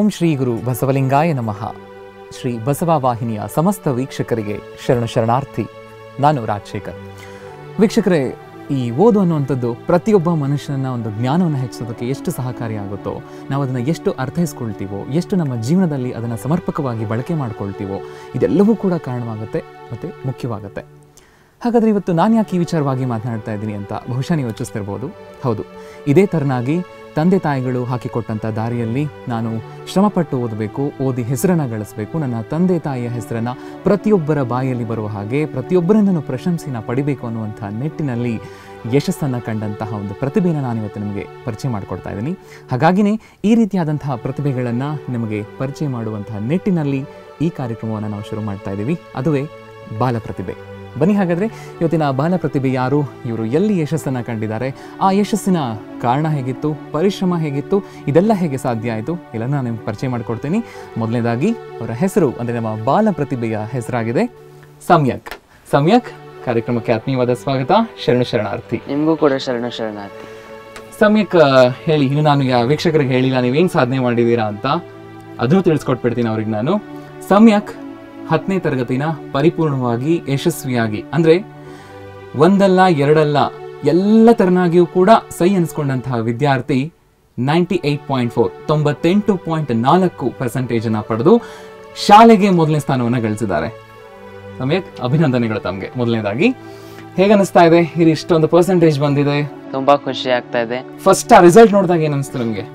ಓಂ ಶ್ರೀ ಗುರು ಬಸವಲಿಂಗಾಯ ನಮಃ ಶ್ರೀ ಬಸವ ವಾಹಿನಿಯ ಸಮಸ್ತ ವೀಕ್ಷಕರಿಗೆ ಶರಣ ಶರಣಾರ್ಥಿ ನಾನು ರಾಜಶೇಖರ್ ವೀಕ್ಷಕರೇ ಈ ಓದು ಅನ್ನುವಂಥದ್ದು ಪ್ರತಿಯೊಬ್ಬ ಮನುಷ್ಯನ ಒಂದು ಜ್ಞಾನವನ್ನು ಹೆಚ್ಚಿಸೋದಕ್ಕೆ ಎಷ್ಟು ಸಹಕಾರಿಯಾಗುತ್ತೋ ನಾವು ಅದನ್ನು ಎಷ್ಟು ಅರ್ಥೈಸ್ಕೊಳ್ತೀವೋ ಎಷ್ಟು ನಮ್ಮ ಜೀವನದಲ್ಲಿ ಅದನ್ನು ಸಮರ್ಪಕವಾಗಿ ಬಳಕೆ ಮಾಡ್ಕೊಳ್ತೀವೋ ಇದೆಲ್ಲವೂ ಕೂಡ ಕಾರಣವಾಗುತ್ತೆ ಮತ್ತು ಮುಖ್ಯವಾಗುತ್ತೆ ಹಾಗಾದರೆ ಇವತ್ತು ನಾನು ಯಾಕೆ ಈ ವಿಚಾರವಾಗಿ ಮಾತನಾಡ್ತಾ ಇದ್ದೀನಿ ಅಂತ ಬಹುಶಃ ನೀವು ಯೋಚಿಸ್ತಿರ್ಬೋದು ಹೌದು ಇದೇ ಥರನಾಗಿ ತಂದೆ ತಾಯಿಗಳು ಹಾಕಿಕೊಟ್ಟಂಥ ದಾರಿಯಲ್ಲಿ ನಾನು ಶ್ರಮಪಟ್ಟು ಓದಬೇಕು ಓದಿ ಹೆಸರನ್ನು ಗಳಿಸಬೇಕು ನನ್ನ ತಂದೆ ತಾಯಿಯ ಹೆಸರನ್ನು ಪ್ರತಿಯೊಬ್ಬರ ಬಾಯಲ್ಲಿ ಬರುವ ಹಾಗೆ ಪ್ರತಿಯೊಬ್ಬರಿಂದನೂ ಪ್ರಶಂಸೆನ ಪಡಿಬೇಕು ಅನ್ನುವಂಥ ನಿಟ್ಟಿನಲ್ಲಿ ಯಶಸ್ಸನ್ನು ಕಂಡಂತಹ ಒಂದು ಪ್ರತಿಭೆನ ನಾನಿವತ್ತು ನಿಮಗೆ ಪರಿಚಯ ಮಾಡಿಕೊಡ್ತಾ ಇದ್ದೀನಿ ಹಾಗಾಗಿನೇ ಈ ರೀತಿಯಾದಂತಹ ಪ್ರತಿಭೆಗಳನ್ನು ನಿಮಗೆ ಪರಿಚಯ ಮಾಡುವಂತಹ ನಿಟ್ಟಿನಲ್ಲಿ ಈ ಕಾರ್ಯಕ್ರಮವನ್ನು ನಾವು ಶುರು ಮಾಡ್ತಾ ಇದ್ದೀವಿ ಅದುವೇ ಬಾಲ ಪ್ರತಿಭೆ ಬನ್ನಿ ಹಾಗಾದರೆ ಇವತ್ತಿನ ಬಾಲ ಪ್ರತಿಭೆ ಯಾರು ಇವರು ಎಲ್ಲಿ ಯಶಸ್ಸನ್ನು ಕಂಡಿದ್ದಾರೆ ಆ ಯಶಸ್ಸಿನ ಕಾರಣ ಹೇಗಿತ್ತು ಪರಿಶ್ರಮ ಹೇಗಿತ್ತು ಇದೆಲ್ಲ ಹೇಗೆ ಸಾಧ್ಯ ಆಯಿತು ಎಲ್ಲ ನಾನು ನಿಮ್ಗೆ ಪರಿಚಯ ಮಾಡಿಕೊಡ್ತೀನಿ ಮೊದಲನೇದಾಗಿ ಅವರ ಹೆಸರು ಅಂದರೆ ನಮ್ಮ ಬಾಲ ಪ್ರತಿಭೆಯ ಹೆಸರಾಗಿದೆ ಸಮ್ಯಕ್ ಸಮ್ಯಕ್ ಕಾರ್ಯಕ್ರಮಕ್ಕೆ ಆತ್ಮೀಯವಾದ ಸ್ವಾಗತ ಶರಣ ಶರಣಾರ್ಥಿ ನಿಮಗೂ ಕೂಡ ಶರಣ ಶರಣಾರ್ಥಿ ಸಮ್ಯಕ್ ಆ, ಹೇಳಿ ಇನ್ನು ನಾನು ಯಾ- ವೀಕ್ಷಕರಿಗೆ ಹೇಳಿಲ್ಲ ನೀವೇನು ಸಾಧನೆ ಮಾಡಿದ್ದೀರಾ ಅಂತ ಅದನ್ನು ತಿಳಿಸ್ಕೊಟ್ಬಿಡ್ತೀನಿ ಅವ್ರಿಗೆ ನಾನು ಸಮ್ಯಕ್ ಹತ್ತನೇ ತರಗತಿನ ಪರಿಪೂರ್ಣವಾಗಿ ಯಶಸ್ವಿಯಾಗಿ ಅಂದ್ರೆ ಒಂದಲ್ಲ ಎರಡಲ್ಲ ಎಲ್ಲ ತರನಾಗಿಯೂ ಕೂಡ ಸೈ ಅನಿಸ್ಕೊಂಡಂತಹ ವಿದ್ಯಾರ್ಥಿ ನೈಂಟಿ ಏಟ್ ಪಾಯಿಂಟ್ ಫೋರ್ ತೊಂಬತ್ತೆಂಟು ಪಾಯಿಂಟ್ ನಾಲ್ಕು ಪರ್ಸೆಂಟೇಜ್ ಅನ್ನ ಪಡೆದು ಶಾಲೆಗೆ ಮೊದಲನೇ ಸ್ಥಾನವನ್ನು ಗಳಿಸಿದ್ದಾರೆ ಸಮ್ಯಕ್ ಅಭಿನಂದನೆಗಳು ತಮಗೆ ಮೊದಲನೇದಾಗಿ ಹೇಗನ್ನಿಸ್ತಾ ಇದೆ ಇದು ಇಷ್ಟೊಂದು ಪರ್ಸೆಂಟೇಜ್ ಬಂದಿದೆ ತುಂಬಾ ಖುಷಿ ಆಗ್ತಾ ಇದೆ ಫಸ್ಟ್ ಆ ರಿಸಲ್ಟ್ ನೋಡಿದಾಗ ಏನು ಅನಿಸ್ತು ನಿಮಗೆ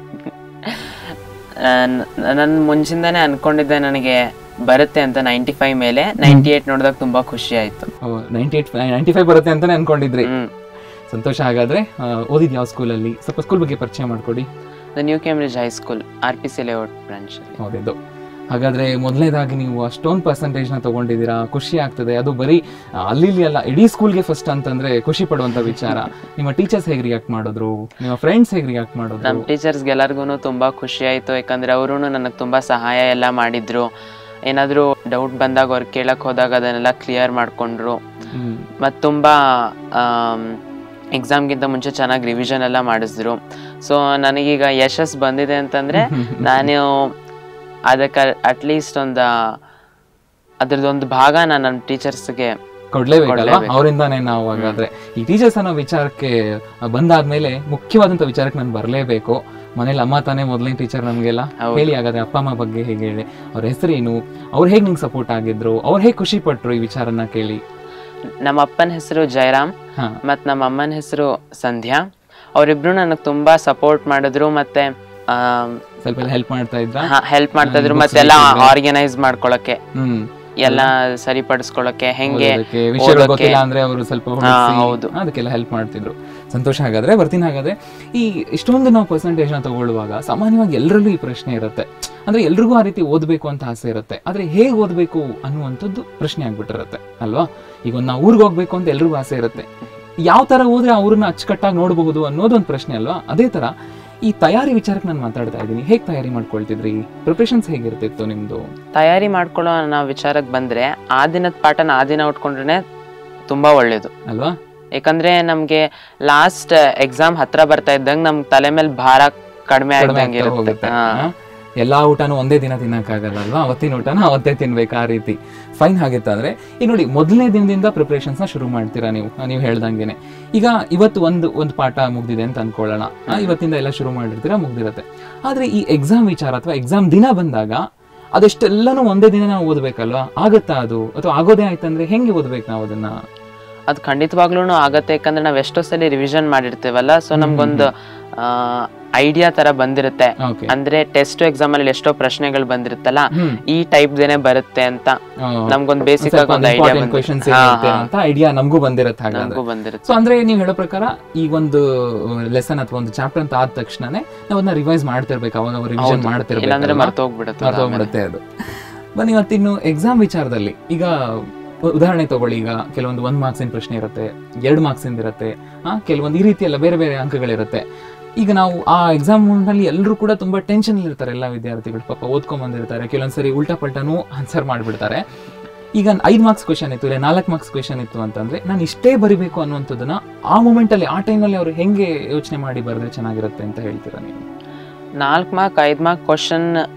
ನಾನು ಮುಂಚಿಂದಾನೇ ಅನ್ಕೊಂಡಿದ್ದೆ ನನಗೆ ಬರುತ್ತೆ ಅಂತ ನೈಂಟಿ ಫೈವ್ ಮೇಲೆ ನೈಂಟಿ ಏಟ್ ನೋಡಿದಾಗ ತುಂಬಾ ಖುಷಿ ಆಯ್ತು ನೈಂಟಿ ಏಟ್ ನೈಂಟಿ ಫೈವ್ ಬರುತ್ತೆ ಅಂತಾನೆ ಅನ್ಕೊಂಡಿದ್ರಿ ಹ್ಮ್ ಸಂತೋಷ ಹಾಗಾದ್ರೆ ಆ, ಓದಿದ್ ಯಾವ ಸ್ಕೂಲಲ್ಲಿ ಸ್ವಲ್ಪ ಸ್ಕೂಲ್ ಬಗ್ಗೆ ಪರಿಚಯ ಮಾಡ್ಕೊಡಿ New Cambridge High School R P C layout branch ಅಲ್ಲಿ ಓದಿದ್ದು ಹಾಗಾದ್ರೆ ಮೊದಲನೇದಾಗಿ ನೀವು ಅಷ್ಟೊಂದು ಪರ್ಸೆಂಟೇಜ್ ನ ತಗೊಂಡಿದ್ದೀರಾ ಖುಷಿ ಆಗ್ತದೆ ಅದು ಬರೀ ಆ, ಅಲ್ಲಿ ಇಲ್ಲಿ ಅಲ್ಲ ಇಡೀ ಸ್ಕೂಲ್ಗೆ ಫಸ್ಟ್ ಅಂತಂದ್ರೆ ಖುಷಿ ಪಡುವಂತ ವಿಚಾರ ನಿಮ್ಮ ಟೀಚರ್ಸ್ ಹೇಗೆ ರಿಯಾಕ್ಟ್ ಮಾಡಿದ್ರು ನಿಮ್ಮ ಫ್ರೆಂಡ್ಸ್ ಹೇಗೆ ರಿಯಾಕ್ಟ್ ಮಾಡಿದ್ರು ನಮ್ಮ ಟೀಚರ್ಸ್ಗೆ ಎಲ್ಲರಿಗೂ ತುಂಬಾ ಖುಷಿ ಆಯ್ತು ಯಾಕಂದ್ರೆ ಅವರು ನನಗೆ ತುಂಬಾ ಸಹಾಯ ಎಲ್ಲ ಮಾಡಿದ್ರು ಏನಾದರೂ ಡೌಟ್ ಬಂದಾಗ ಅವ್ರು ಕೇಳಕ್ ಹೋದಾಗ ಅದನ್ನೆಲ್ಲ ಕ್ಲಿಯರ್ ಮಾಡ್ಕೊಂಡ್ರು ಹ್ಮ್. ಮತ್ತು ತುಂಬ ಎಕ್ಸಾಮ್ಗಿಂತ ಮುಂಚೆ ಚೆನ್ನಾಗಿ ರಿವಿಷನ್ ಎಲ್ಲ ಮಾಡಿಸಿದ್ರು ಸೊ ನನಗೀಗ ಯಶಸ್ ಬಂದಿದೆ ಅಂತಂದರೆ ನಾನು ಅದಕ್ಕೆ ಅಟ್ಲೀಸ್ಟ್ ಒಂದು ಅದ್ರದ್ದೊಂದು ಭಾಗ ನಾನು ನನ್ನ ಟೀಚರ್ಸ್ಗೆ ಕೊಡ್ಲೇಬೇಕಲ್ವಾ ಕೊಡ್ಲೇಬೇಕು. ಅವರಿಂದಾನೇ ನಾವು ಹಾಗಾದ್ರೆ ಈ ಟೀಚರ್ಸ್ ಅನ್ನೋ ವಿಚಾರಕ್ಕೆ ಬಂದಾದ್ಮೇಲೆ ಮುಖ್ಯವಾದಂತ ವಿಚಾರಕ್ಕೆ ನಾನು ಬರಲೇಬೇಕು ಮನೇಲಿ ಅಮ್ಮ ತಾನೇ ಮೊದಲನೇ ಟೀಚರ್ ನಮಗೆಲ್ಲ ಹೌದು. ಹೇಳಿ ಹಾಗಾದ್ರೆ ಅಪ್ಪ ಅಮ್ಮ ಬಗ್ಗೆ ಹೇಗೆ ಹೇಳಿ ಅವ್ರ ಹೆಸರೇನು ಅವ್ರು ಹೇಗೆ ನಿಂಗೆ ಸಪೋರ್ಟ್ ಆಗಿದ್ರು ಅವ್ರು ಹೇಗೆ ಖುಷಿ ಪಟ್ರು ಈ ವಿಚಾರನ ಕೇಳಿ ನಮ್ಮ ಅಪ್ಪನ ಹೆಸರು ಜಯರಾಮ್ ಹಾ ಮತ್ತು ನಮ್ಮ ಅಮ್ಮನ ಹೆಸರು ಸಂಧ್ಯಾ ಅವರಿಬ್ರು ನನಗೆ ತುಂಬ ಸಪೋರ್ಟ್ ಮಾಡಿದ್ರು ಮತ್ತೆ ಸ್ವಲ್ಪ ಎಲ್ಲ ಹೆಲ್ಪ್ ಮಾಡ್ತಾ ಇದ್ರ ಹೆಲ್ಪ್ ಮಾಡ್ತಾ ಇದ್ರು books ಮತ್ತೆಲ್ಲ ಬೇಕಿದ್ರೆ. ಆರ್ಗನೈಸ್ ಮಾಡ್ಕೊಳಕ್ಕೆ ಹ್ಮ್ ಎಲ್ಲ ಸರಿಪಡಿಸ್ಕೊಳಕ್ಕೆ ಹೆಂಗೆ ಓದೋದಕ್ಕೆ, ವಿಷಯಗಳು ಓದೋಕೆ. ಗೊತ್ತಿಲ್ಲ ಅಂದ್ರೆ ಅವರು ಸ್ವಲ್ಪ ಹಾ, ಹೊರಡ್ಸಿ, ಹೌದು. ಅದಕ್ಕೆಲ್ಲ ಹೆಲ್ಪ್ ಮಾಡ್ತಿದ್ರು ಸಂತೋಷ ಹಾಗಾದ್ರೆ ಬರ್ತೀನಿ ಹಾಗಾದ್ರೆ ಈ ಇಷ್ಟೊಂದು ನಾವು ಪರ್ಸೆಂಟೇಜ್ ನ ತಗೊಳ್ಳುವಾಗ ಸಾಮಾನ್ಯವಾಗಿ ಎಲ್ಲರಲ್ಲೂ ಈ ಪ್ರಶ್ನೆ ಇರುತ್ತೆ ಅಂದ್ರೆ ಎಲ್ರಿಗೂ ಆ ರೀತಿ ಓದಬೇಕು ಅಂತ ಆಸೆ ಇರುತ್ತೆ ಆದ್ರೆ ಹೇಗೆ ಓದಬೇಕು ಅನ್ನುವಂಥದ್ದು ಪ್ರಶ್ನೆ ಆಗ್ಬಿಟ್ಟಿರುತ್ತೆ ಅಲ್ವಾ ಈಗ ಒಂದು ನಾವು ಊರಿಗೆ ಹೋಗ್ಬೇಕು ಅಂತ ಎಲ್ರಿಗೂ ಆಸೆ ಇರುತ್ತೆ ಯಾವ ತರ ಹೋದ್ರೆ ಆ ಊರನ್ನ ಅಚ್ಚುಕಟ್ಟಾಗಿ ನೋಡಬಹುದು ಅನ್ನೋದೊಂದು ಪ್ರಶ್ನೆ ಅಲ್ವಾ ಅದೇ ತರ ಈ ತಯಾರಿ ವಿಚಾರಕ್ಕೆ ನಾನು ಮಾತಾಡ್ತಾ ಇದ್ದೀನಿ ಹೇಗೆ ತಯಾರಿ ಮಾಡ್ಕೊಳ್ತಿದ್ರಿ ಪ್ರಿಪ್ರೇಷನ್ಸ್ ಹೇಗಿರ್ತಿತ್ತು ನಿಮ್ದು ತಯಾರಿ ಮಾಡ್ಕೊಳ್ಳೋ ನಾವು ವಿಚಾರಕ್ಕೆ ಬಂದ್ರೆ ಆ ದಿನದ ಪಾಠನ ಆ ದಿನ ಉಟ್ಕೊಂಡ್ರೆ ತುಂಬಾ ಒಳ್ಳೇದು ಅಲ್ವಾ ಯಾಕಂದ್ರೆ ನಮ್ಗೆ ಲಾಸ್ಟ್ ಎಕ್ಸಾಮ್ ಹತ್ರ ಬರ್ತಾ ಇದ್ದಂಗೆ ನಮ್ ತಲೆ ಮೇಲೆ ಭಾರ ಕಡಿಮೆ ಕಡಿಮೆ ಆಗ್ದಂಗೆ ಆಗ್ತಾ ಇರುತ್ತೆ ಹೋಗುತ್ತೆ ಹಾ. ಹಾ? ಎಲ್ಲಾ ಊಟನೂ ಒಂದೇ ದಿನ ತಿನ್ನಕ್ಕಾಗಲ್ಲ ಅಲ್ವಾ ಅವತ್ತಿನ ಊಟನ ಅವತ್ತೇ ತಿನ್ಬೇಕು ಆ ರೀತಿ ಫೈನ್ ಹಾಗಿತ್ತಂದ್ರೆ ಈಗ ನೋಡಿ ಮೊದಲನೇ ದಿನದಿಂದ ಪ್ರಿಪರೇಷನ್ಸ್ ನ ಶುರು ಮಾಡ್ತೀರಾ ನೀವು ಆ, ನೀವು ಹೇಳ್ದಂಗೆನೆ ಈಗ ಇವತ್ತು ಒಂದು ಒಂದು ಪಾಠ ಮುಗ್ದಿದೆ ಅಂತ ಅನ್ಕೊಳ್ಳೋಣ ಆ, ಇವತ್ತಿಂದ ಎಲ್ಲ ಶುರು ಮಾಡಿರ್ತೀರಾ ಮುಗ್ದಿರತ್ತೆ ಆದ್ರೆ ಈ ಎಕ್ಸಾಮ್ ವಿಚಾರ ಅಥವಾ ಎಕ್ಸಾಮ್ ದಿನ ಬಂದಾಗ ಅದೆಷ್ಟೆಲ್ಲನೂ ಒಂದೇ ದಿನ ನಾವು ಓದ್ಬೇಕಲ್ವಾ ಆಗತ್ತಾ ಅದು ಅಥವಾ ಆಗೋದೇ ಆಯ್ತಂದ್ರೆ ಹೆಂಗೆ ಓದ್ಬೇಕು ನಾವು ಅದನ್ನ ಅದು ಖಂಡಿತವಾಗ್ಲೂ ಆಗತ್ತೆ ಯಾಕಂದ್ರೆ ನಾವ್ ಎಷ್ಟೋ ಸಲ ರಿವಿಷನ್ ಮಾಡಿರ್ತೀವಲ್ಲ ಸೊ ನಮ್ಗೊಂದು ಐಡಿಯಾ ತರ ಬಂದಿರುತ್ತೆ ಓಕೆ ಅಂದ್ರೆ ಟೆಸ್ಟ್ ಎಕ್ಸಾಮ್ ಅಲ್ಲಿ ಎಷ್ಟೋ ಪ್ರಶ್ನೆಗಳು ಬಂದಿರುತ್ತಲ್ಲ ಈ ಟೈಪ್ ದೇನೆ ಬರುತ್ತೆ ಅಂತ ನಮ್ಗೊಂದ್ ಬೇಸಿಕ್ ಆಗಿ ಒಂದು ಐಡಿಯಾ ಕ್ವೆಶನ್ಸ್ ಬಂದಿರುತ್ತೆ ಅಂತ ಐಡಿಯಾ ನಮಗೂ ಬಂದಿರತ್ತೆ ಹಾಗಾದ್ರೆ ನಮಗೂ ಬಂದಿರುತ್ತೆ ಸೊ ಅಂದ್ರೆ ನೀವು ಹೇಳೋ ಪ್ರಕಾರ ಈ ಒಂದು ಲೆಸನ್ ಅಥವಾ ಒಂದು ಚಾಪ್ಟರ್ ಅಂತ ಆದ ತಕ್ಷಣನೇ ನಾವು ಅದನ್ನ ರಿವೈಸ್ ಮಾಡ್ತಿರ್ಬೇಕು ಅವಾಗ ರಿವಿಷನ್ ಹೌದು. ಇಲ್ಲಾಂದ್ರೆ ಮಾಡ್ತಿರ್ಬೇಕು ಮರ್ತೋಗ್ಬಿಡುತ್ತೆ ಅದು ಆಮೇಲೆ. ಮರ್ತೋಗ್ಬಿಡುತ್ತೆ ಅದು ಬನ್ನಿ ಮತ್ತಿನ್ನು ಎಕ್ಸಾಮ್ ವಿಚಾರದಲ್ಲಿ ಈಗ ಉ- ಉದಾಹರಣೆ ತಗೊಳ್ಳಿ ಈಗ ಕೆಲವೊಂದು ಒಂದ್ ಮಾರ್ಕ್ಸಿನ ಪ್ರಶ್ನೆ ಇರುತ್ತೆ ಎರಡು ಮಾರ್ಕ್ಸ್ ಇರುತ್ತೆ ಆ ಕೆಲವೊಂದು ಈ ರೀತಿ ಎಲ್ಲ ಬೇರೆ ಬೇರೆ ಅಂಕಗಳಿರುತ್ತೆ ಈಗ ನಾವು ಆ ಎಕ್ಸಾಮ್ ನಲ್ಲಿ ಎಲ್ಲರೂ ಕೂಡ ತುಂಬಾ ಟೆನ್ಷನ್ ಇರ್ತಾರೆ ಎಲ್ಲ ವಿದ್ಯಾರ್ಥಿಗಳು ಪಾಪ ಓದ್ಕೊಂಡ್ ಬಂದಿರ್ತಾರೆ ಕೆಲವೊಂದ್ಸರಿ ಉಲ್ಟಾ ಪಲ್ಟಾನು ಆನ್ಸರ್ ಮಾಡ್ಬಿಡ್ತಾರೆ ಈಗ ಐದು ಮಾರ್ಕ್ಸ್ ಕ್ವೆಶನ್ ಇತ್ತು ಇಲ್ಲ ನಾಲ್ಕು ಮಾರ್ಕ್ಸ್ ಕ್ವೆಶನ್ ಇತ್ತು ಅಂತಂದ್ರೆ ನಾನು ಇಷ್ಟೇ ಬರಿಬೇಕು ಅನ್ನುವಂಥದ್ದನ್ನ ಆ ಮೂಮೆಂಟ್ ಅಲ್ಲಿ ಆ ಟೈಮಲ್ಲಿ ಅವ್ರು ಹೆಂಗೆ ಯೋಚನೆ ಮಾಡಿ ಬರೆದ್ರೆ ಚೆನ್ನಾಗಿರುತ್ತೆ ಅಂತ ಹೇಳ್ತೀರಾ ನೀವು ನಾಲ್ಕು ಮಾರ್ಕ್ ಐದು ಮಾರ್ಕ್ ಕ್ವಶನ್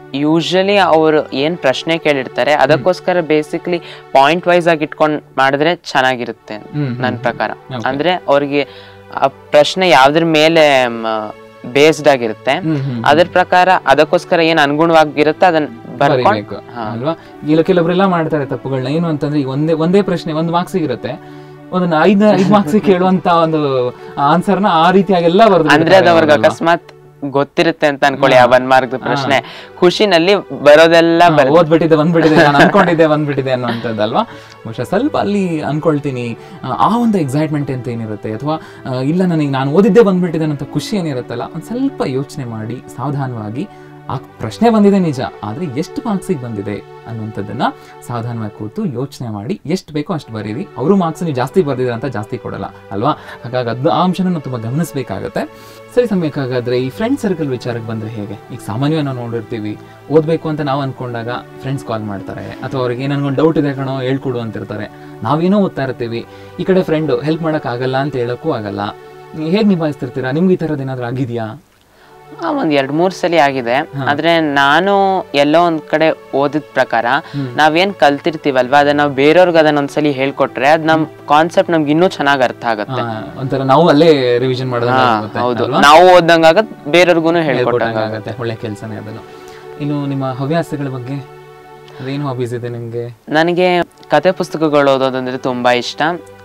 ಯೂಶಲಿ ಅವರು ಏನ್ ಪ್ರಶ್ನೆ ಕೇಳಿರ್ತಾರೆ ಅದಕ್ಕೋಸ್ಕರ ಬೇಸಿಕ್ಲಿ ಪಾಯಿಂಟ್ ವೈಸ್ ಆಗಿ ಇಟ್ಕೊಂಡ್ ಮಾಡಿದ್ರೆ ಚೆನ್ನಾಗಿರುತ್ತೆ ಹ್ಮ್, ನನ್ನ ಹ್ಮ್. ಪ್ರಕಾರ Okay. ಅಂದ್ರೆ ಅವ್ರಿಗೆ ಆ ಪ್ರಶ್ನೆ ಯಾವ್ದ್ರ ಮೇಲೆ ಬೇಸ್ಡ್ ಆಗಿರುತ್ತೆ ಹ್ಮ್, ಹ್ಮ್. ಅದ್ರ ಪ್ರಕಾರ ಅದಕ್ಕೋಸ್ಕರ ಏನ್ ಅನುಗುಣವಾಗಿರುತ್ತೆ ಅದನ್ನ ಬರ್ಕೊಂಡು ಬರೀಬೇಕು ಅಲ್ವಾ ಇಲ್ಲ ಕೆಲವರೆಲ್ಲ ಮಾಡ್ತಾರೆ ತಪ್ಪುಗಳನ್ನ ಏನು ಅಂತಂದ್ರೆ ಈಗ ಒಂದೇ ಒಂದೇ ಪ್ರಶ್ನೆ ಒಂದು ಮಾರ್ಕ್ಸ್ ಇರುತ್ತೆ ಒಂದನ್ನ ಐದ್ ಐದ್ ಮಾರ್ಕ್ಸ್ ಕೇಳುವಂತ ಒಂದು ಆನ್ಸರ್ನ ಆ ರೀತಿಯಾಗೆಲ್ಲ ಬರ್ದು ಅಂದ್ರೆ ಅದು ಅವ್ರಿಗೆ ಅಕಸ್ಮಾತ್ ಗೊತ್ತಿರುತ್ತೆ ಅಂತ ಅನ್ಕೊಳ್ಳಿ ಆ ಒನ್ ಮಾರ್ಕ್ ಪ್ರಶ್ನೆ ಖುಷಿನಲ್ಲಿ ಬರೋದೆಲ್ಲ ಬರ್ ಓದ್ಬಿಟ್ಟಿದೆ ಬಂದ್ಬಿಟ್ಟಿದೆ ನಾನು ಅನ್ಕೊಂಡಿದ್ದೆ ಬಂದ್ಬಿಟ್ಟಿದೆ ಅನ್ನುವಂಥದ್ದಲ್ವಾ ಬಹುಶಃ ಸ್ವಲ್ಪ ಅಲ್ಲಿ ಅನ್ಕೊಳ್ತೀನಿ ಆ, ಆ ಒಂದು ಎಕ್ಸೈಟ್ಮೆಂಟ್ ಅಂತ ಏನಿರುತ್ತೆ ಅಥವಾ ಆ, ಇಲ್ಲ ನನಗೆ ನಾನು ಓದಿದ್ದೇ ಬಂದ್ಬಿಟ್ಟಿದೆ ಅನ್ನೋ ಖುಷಿ ಏನಿರುತ್ತಲ್ಲ ಒಂದು ಸ್ವಲ್ಪ ಯೋಚನೆ ಮಾಡಿ ಸಾವಧಾನವಾಗಿ ಆ ಪ್ರಶ್ನೆ ಬಂದಿದೆ ನಿಜ ಆದರೆ ಎಷ್ಟು ಮಾರ್ಕ್ಸಿಗೆ ಬಂದಿದೆ ಅನ್ನುವಂಥದ್ದನ್ನ ಸಾವಧಾನವಾಗಿ ಕೂತು ಯೋಚನೆ ಮಾಡಿ ಎಷ್ಟು ಬೇಕೋ ಅಷ್ಟು ಬರೀರಿ ಅವರು ಮಾರ್ಕ್ಸ್ ನೀವು ಜಾಸ್ತಿ ಬರ್ದಿದ್ರೆ ಅಂತ ಜಾಸ್ತಿ ಕೊಡಲ್ಲ ಅಲ್ವಾ ಹಾಗಾಗಿ ಅದು ಆ ಅಂಶನ ನಾವು ತುಂಬ ಗಮನಿಸಬೇಕಾಗತ್ತೆ ಸರಿ ಸಮಯಕ್ಕೆ ಹಾಗಾದ್ರೆ ಈ ಫ್ರೆಂಡ್ ಸರ್ಕಲ್ ವಿಚಾರಕ್ಕೆ ಬಂದ್ರೆ ಹೇಗೆ ಈಗ ಸಾಮಾನ್ಯವಾಗಿ ನಾವು ನೋಡಿರ್ತೀವಿ ಓದಬೇಕು ಅಂತ ನಾವು ಅನ್ಕೊಂಡಾಗ ಫ್ರೆಂಡ್ಸ್ ಕಾಲ್ ಮಾಡ್ತಾರೆ ಅಥವಾ ಅವ್ರಿಗೆ ಏನೋ ಡೌಟ್ ಇದೆ ಕಣೋ ಹೇಳ್ಕೊಡು ಅಂತಿರ್ತಾರೆ ನಾವೇನೋ ಓದ್ತಾ ಇರ್ತೀವಿ ಈ ಕಡೆ ಫ್ರೆಂಡು ಹೆಲ್ಪ್ ಮಾಡಕ್ ಆಗಲ್ಲ ಅಂತ ಹೇಳಕ್ಕೂ ಆಗಲ್ಲ ಹೇಗೆ ನಿಭಾಯಿಸ್ತಿರ್ತೀರಾ ನಿಮ್ಗೆ ಈ ಥರದ್ದು ಏನಾದರೂ ಆಗಿದೆಯಾ ಆ, ಒಂದ್ ಎರಡ್ ಮೂರ್ ಸಲ ಆಗಿದೆ ಆದ್ರೆ ನಾನು ಎಲ್ಲೋ ಒಂದ್ ಕಡೆ ಓದಿದ ಪ್ರಕಾರ ನಾವೇನ್ ಕಲ್ತಿರ್ತೀವಲ್ವಾ ಅದನ್ನ ನಾವು ಬೇರೆಯವ್ರಿಗೆ ಅದನ್ನ ಒಂದ್ಸಲಿ ಹೇಳ್ಕೊಟ್ರೆ ಅದ್ ನಮ್ ಕಾನ್ಸೆಪ್ಟ್ ನಮ್ಗೆ ಇನ್ನೂ ಚೆನ್ನಾಗ್ ಅರ್ಥ ಆಗುತ್ತೆ ಒಂಥರ ನಾವು ಅಲ್ಲೇ ರಿವಿಷನ್ ಹಾ, ಹೌದು ಮಾಡೋದು ನಾವು ಓದಂಗ ಆಗತ್ ಬೇರೆಯವ್ರಿಗೂ ಹೇಳ್ಕೊಟ್ಟಂಗ ಆಗುತ್ತೆ ಒಳ್ಳೆ ಕೆಲಸನೇ ಅದನ್ನು ಇನ್ನು ನಿಮ್ಮ ಹವ್ಯಾಸಗಳ ಬಗ್ಗೆ ಅದೇನು ಹಾಬೀಸ್ ಇದೆ ನಿಮಗೆ ನನಗೆ ಕತೆ ಪುಸ್ತಕಗಳು ಓದೋದಂದ್ರೆ ತುಂಬಾ ಇಷ್ಟ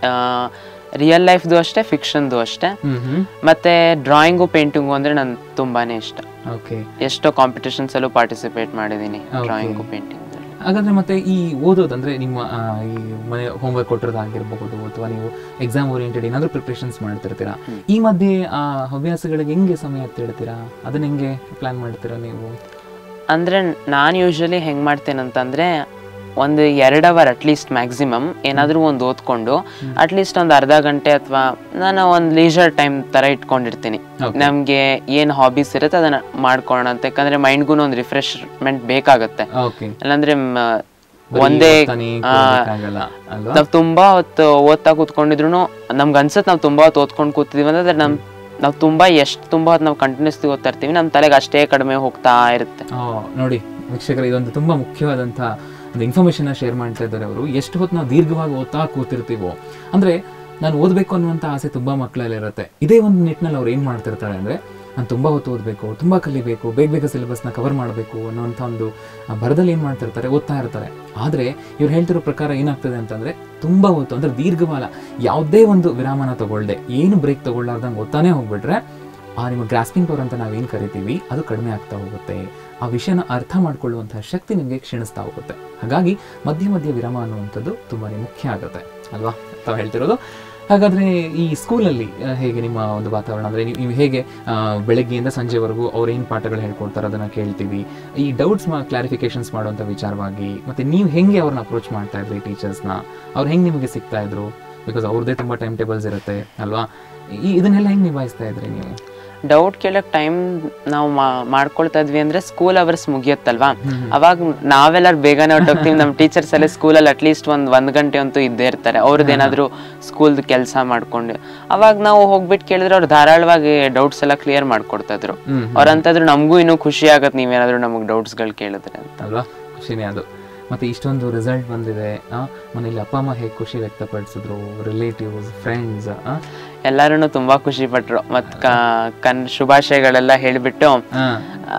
ರಿಯಲ್ ಲೈಫ್ದು ಅಷ್ಟೇ ಫಿಕ್ಷನ್ದು ಅಷ್ಟೇ ಹ್ಮ್ ಹ್ಮ್ ಮತ್ತೆ ಡ್ರಾಯಿಂಗು ಪೇಂಟಿಂಗು ಅಂದ್ರೆ ನನ್ ತುಂಬಾನೇ ಇಷ್ಟ ಓಕೆ ಎಷ್ಟೋ ಕಾಂಪಿಟೇಷನ್ಸ್ ಅಲ್ಲೂ ಪಾರ್ಟಿಸಿಪೇಟ್ ಮಾಡಿದೀನಿ Okay. ಡ್ರಾಯಿಂಗು ಪೇಂಟಿಂಗ್ ಹಾಗಾದ್ರೆ ಮತ್ತೆ ಈ ಓದೋದಂದ್ರೆ ನಿಮ್ಮ ಆ, ಈ ಮನೆ ಹೋಮ್ವರ್ಕ್ ಕೊಟ್ಟಿರೋದಾಗಿರ್ಬಹುದು ಅಥವಾ ನೀವು ಎಕ್ಸಾಮ್ ಓರಿಯೆಂಟೆಡ್ ಏನಾದರೂ ಪ್ರಿಪ್ರೇಷನ್ಸ್ ಮಾಡ್ತಿರ್ತೀರಾ ಈ ಮಧ್ಯೆ ಆ ಹವ್ಯಾಸಗಳಿಗೆ ಹೆಂಗೆ ಸಮಯ ತಿಳ್ತೀರಾ ಅದನ್ನ ಹೆಂಗೆ ಪ್ಲಾನ್ ಮಾಡ್ತೀರಾ ನೀವು ಅಂದ್ರೆ ನಾನು ಯೂಶಲಿ ಹೆಂಗ್ ಮಾಡ್ತೇನೆ ಅಂತಂದ್ರೆ ಒಂದು ಎರಡು ಅವರ್ ಅಟ್ಲೀಸ್ಟ್ ಮ್ಯಾಕ್ಸಿಮಮ್ ಏನಾದರೂ ಒಂದು ಓದ್ಕೊಂಡು ಅಟ್ಲೀಸ್ಟ್ ಒಂದು ಅರ್ಧ ಗಂಟೆ ಅಥವಾ ನಾನು ಒಂದು ಲೀಜರ್ ಟೈಮ್ ತರ ಇಟ್ಕೊಂಡಿರ್ತೀನಿ Okay. ನಮ್ಗೆ ಏನ್ ಹಾಬೀಸ್ ಇರುತ್ತೆ ಅದನ್ನ ಮಾಡ್ಕೊಳ್ಳೋಣ ಅಂತ ಯಾಕಂದ್ರೆ ಮೈಂಡ್ಗೂ ಒಂದು ರಿಫ್ರೆಶ್ಮೆಂಟ್ ಬೇಕಾಗತ್ತೆ ಓಕೆ ಇಲ್ಲಾಂದ್ರೆ ಮ, ಒಂದೇ ಆ, ಆಗಲ್ಲ ಅಲ್ವಾ ನಾವ್ ತುಂಬಾ ಹೊತ್ತು ಓದ್ತಾ ಕೂತ್ಕೊಂಡಿದ್ರು ನಮ್ಗೆ ಅನ್ಸತ್ ನಾವ್ ತುಂಬಾ ಹೊತ್ತು ಓದ್ಕೊಂಡು ಕೂತಿದೀವಿ ಅಂದ್ರೆ ನಮ್ ನಾವ್ ತುಂಬಾ ಎಷ್ಟು ತುಂಬಾ ಹೊತ್ತು ನಾವು ಕಂಟಿನ್ಯೂಸ್ಲಿ ಓದ್ತಾ ಇರ್ತೀವಿ ನಮ್ ತಲೆಗೆ ಅಷ್ಟೇ ಕಡಿಮೆ ಹೋಗ್ತಾ ಇರುತ್ತೆ ಆ, ನೋಡಿ ವೀಕ್ಷಕರು ಇದೊಂದು ತುಂಬಾ ಮುಖ್ಯವಾದಂಥ ಒಂದು ಇನ್ಫಾರ್ಮೇಶನ್ ಶೇರ್ ಮಾಡ್ತಾ ಇದ್ದಾರೆ ಅವರು ಎಷ್ಟು ಹೊತ್ತು ನಾವು ದೀರ್ಘವಾಗಿ ಓದ್ತಾ ಕೂತಿರ್ತೀವೋ ಅಂದ್ರೆ ನಾನು ಓದಬೇಕು ಅನ್ನುವಂಥ ಆಸೆ ತುಂಬಾ ಮಕ್ಕಳಲ್ಲಿ ಇರುತ್ತೆ ಇದೇ ಒಂದು ನಿಟ್ಟಿನಲ್ಲಿ ಅವ್ರು ಏನು ಮಾಡ್ತಿರ್ತಾರೆ ಅಂದ್ರೆ ನಾನು ತುಂಬಾ ಹೊತ್ತು ಓದಬೇಕು ತುಂಬಾ ಕಲಿಬೇಕು ಬೇಗ ಬೇಗ ಸಿಲೆಬಸ್ನ ಕವರ್ ಮಾಡಬೇಕು ಅನ್ನೋಂಥ ಒಂದು ಆ, ಭರದಲ್ಲಿ ಏನು ಮಾಡ್ತಿರ್ತಾರೆ ಓದ್ತಾ ಇರ್ತಾರೆ ಆದರೆ ಇವ್ರು ಹೇಳ್ತಿರೋ ಪ್ರಕಾರ ಏನಾಗ್ತದೆ ಅಂತಂದ್ರೆ ತುಂಬಾ ಹೊತ್ತು ಅಂದ್ರೆ ದೀರ್ಘಕಾಲ ಯಾವುದೇ ಒಂದು ವಿರಾಮನ ತಗೊಳ್ದೆ ಏನು ಬ್ರೇಕ್ ತಗೊಳ್ಳಾರ್ದಂಗೆ ಓದ್ತಾನೆ ಹೋಗ್ಬಿಟ್ರೆ ಆ ನಿಮ್ಮ ಗ್ರಾಸ್ಪಿಂಗ್ ಪವರ್ ಅಂತ ನಾವೇನು ಕರಿತೀವಿ ಅದು ಕಡಿಮೆ ಆಗ್ತಾ ಹೋಗುತ್ತೆ ಆ ವಿಷಯನ ಅರ್ಥ ಮಾಡ್ಕೊಳ್ಳುವಂತಹ ಶಕ್ತಿ ನಿಮಗೆ ಕ್ಷೀಣಿಸ್ತಾ ಹೋಗುತ್ತೆ ಹಾಗಾಗಿ ಮಧ್ಯ ಮಧ್ಯ ವಿರಾಮ ಅನ್ನುವಂಥದ್ದು ತುಂಬಾ ಮುಖ್ಯ ಆಗುತ್ತೆ ಅಲ್ವಾ ತಾವು ಹೇಳ್ತಿರೋದು ಹಾಗಾದ್ರೆ ಈ ಸ್ಕೂಲಲ್ಲಿ ಆ, ಹೇಗೆ ನಿಮ್ಮ ಒಂದು ವಾತಾವರಣ ಅಂದ್ರೆ ನೀವು ನೀವು ಹೇಗೆ ಆ, ಬೆಳಗ್ಗೆಯಿಂದ ಸಂಜೆವರೆಗೂ ಅವ್ರು ಏನು ಪಾಠಗಳು ಹೇಳ್ಕೊಡ್ತಾರೆ ಅದನ್ನ ಕೇಳ್ತೀವಿ ಈ ಡೌಟ್ಸ್ ಕ್ಲಾರಿಫಿಕೇಶನ್ಸ್ ಮಾಡುವಂಥ ವಿಚಾರವಾಗಿ ಮತ್ತೆ ನೀವು ಹೆಂಗೆ ಅವ್ರನ್ನ ಅಪ್ರೋಚ್ ಮಾಡ್ತಾ ಇದ್ರಿ ಟೀಚರ್ಸ್ನ ಅವ್ರು ಹೆಂಗೆ ನಿಮಗೆ ಸಿಗ್ತಾ ಇದ್ರು ಬಿಕಾಸ್ ಅವ್ರದ್ದೇ ತುಂಬಾ ಟೈಮ್ ಟೇಬಲ್ಸ್ ಇರುತ್ತೆ ಅಲ್ವಾ ಈ ಇದನ್ನೆಲ್ಲ ಹೆಂಗೆ ನಿಭಾಯಿಸ್ತಾ ಇದ್ರಿ ನೀವು ಡೌಟ್ ಕೇಳಕ್ ಟೈಮ್ ನಾವು ಮಾಡ್ಕೊಳ್ತಾ ಇದ್ವಿ ಅಂದ್ರೆ ಸ್ಕೂಲ್ ಅವರ್ಸ್ ಮುಗಿಯತ್ತಲ್ವಾ ಅವಾಗ ನಾವೆಲ್ಲರೂ ಬೇಗನೆ ಹೊಟ್ಟೋಗ್ತೀವಿ ನಮ್ಮ ಟೀಚರ್ಸ್ ಎಲ್ಲ ಸ್ಕೂಲಲ್ಲಿ ಅಟ್ಲೀಸ್ಟ್ ಒಂದ್ ಒಂದ್ ಗಂಟೆ ಅಂತೂ ಇದ್ದೇ ಇರ್ತಾರೆ ಅವ್ರದ್ದು ಏನಾದ್ರು ಸ್ಕೂಲ್ದು ಕೆಲಸ ಮಾಡ್ಕೊಂಡು ಅವಾಗ ನಾವು ಹೋಗ್ಬಿಟ್ಟು ಕೇಳಿದ್ರೆ ಅವ್ರು ಧಾರಾಳವಾಗಿ ಡೌಟ್ಸ್ ಎಲ್ಲ ಕ್ಲಿಯರ್ ಮಾಡ್ಕೊಡ್ತಾ ಇದ್ರು ಹ್ಮ್ ಅವ್ರಂತಂದ್ರು ನಮಗೂ ಇನ್ನೂ ಖುಷಿ ಆಗತ್ತೆ ನೀವೇನಾದ್ರೂ ನಮಗೆ ಡೌಟ್ಸ್ಗಳು ಕೇಳಿದ್ರೆ ಅಂತ ಅಲ್ವಾ ಖುಷಿನೇ ಅದು ಮತ್ತೆ ಇಷ್ಟೊಂದು ರಿಸಲ್ಟ್ ಬಂದಿದೆ ಆ, ಮನೇಲಿ ಅಪ್ಪ ಅಮ್ಮ ಹೇಗೆ ಖುಷಿ ವ್ಯಕ್ತಪಡಿಸಿದ್ರು ರಿಲೇಟಿವ್ಸ್ ಫ್ರೆಂಡ್ಸ್ ಎಲ್ಲರೂ ತುಂಬಾ ಖುಷಿ ಪಟ್ರು ಮತ್ ಕ- ಕನ್ ಶುಭಾಶಯಗಳೆಲ್ಲ ಹೇಳ್ಬಿಟ್ಟು ಆ,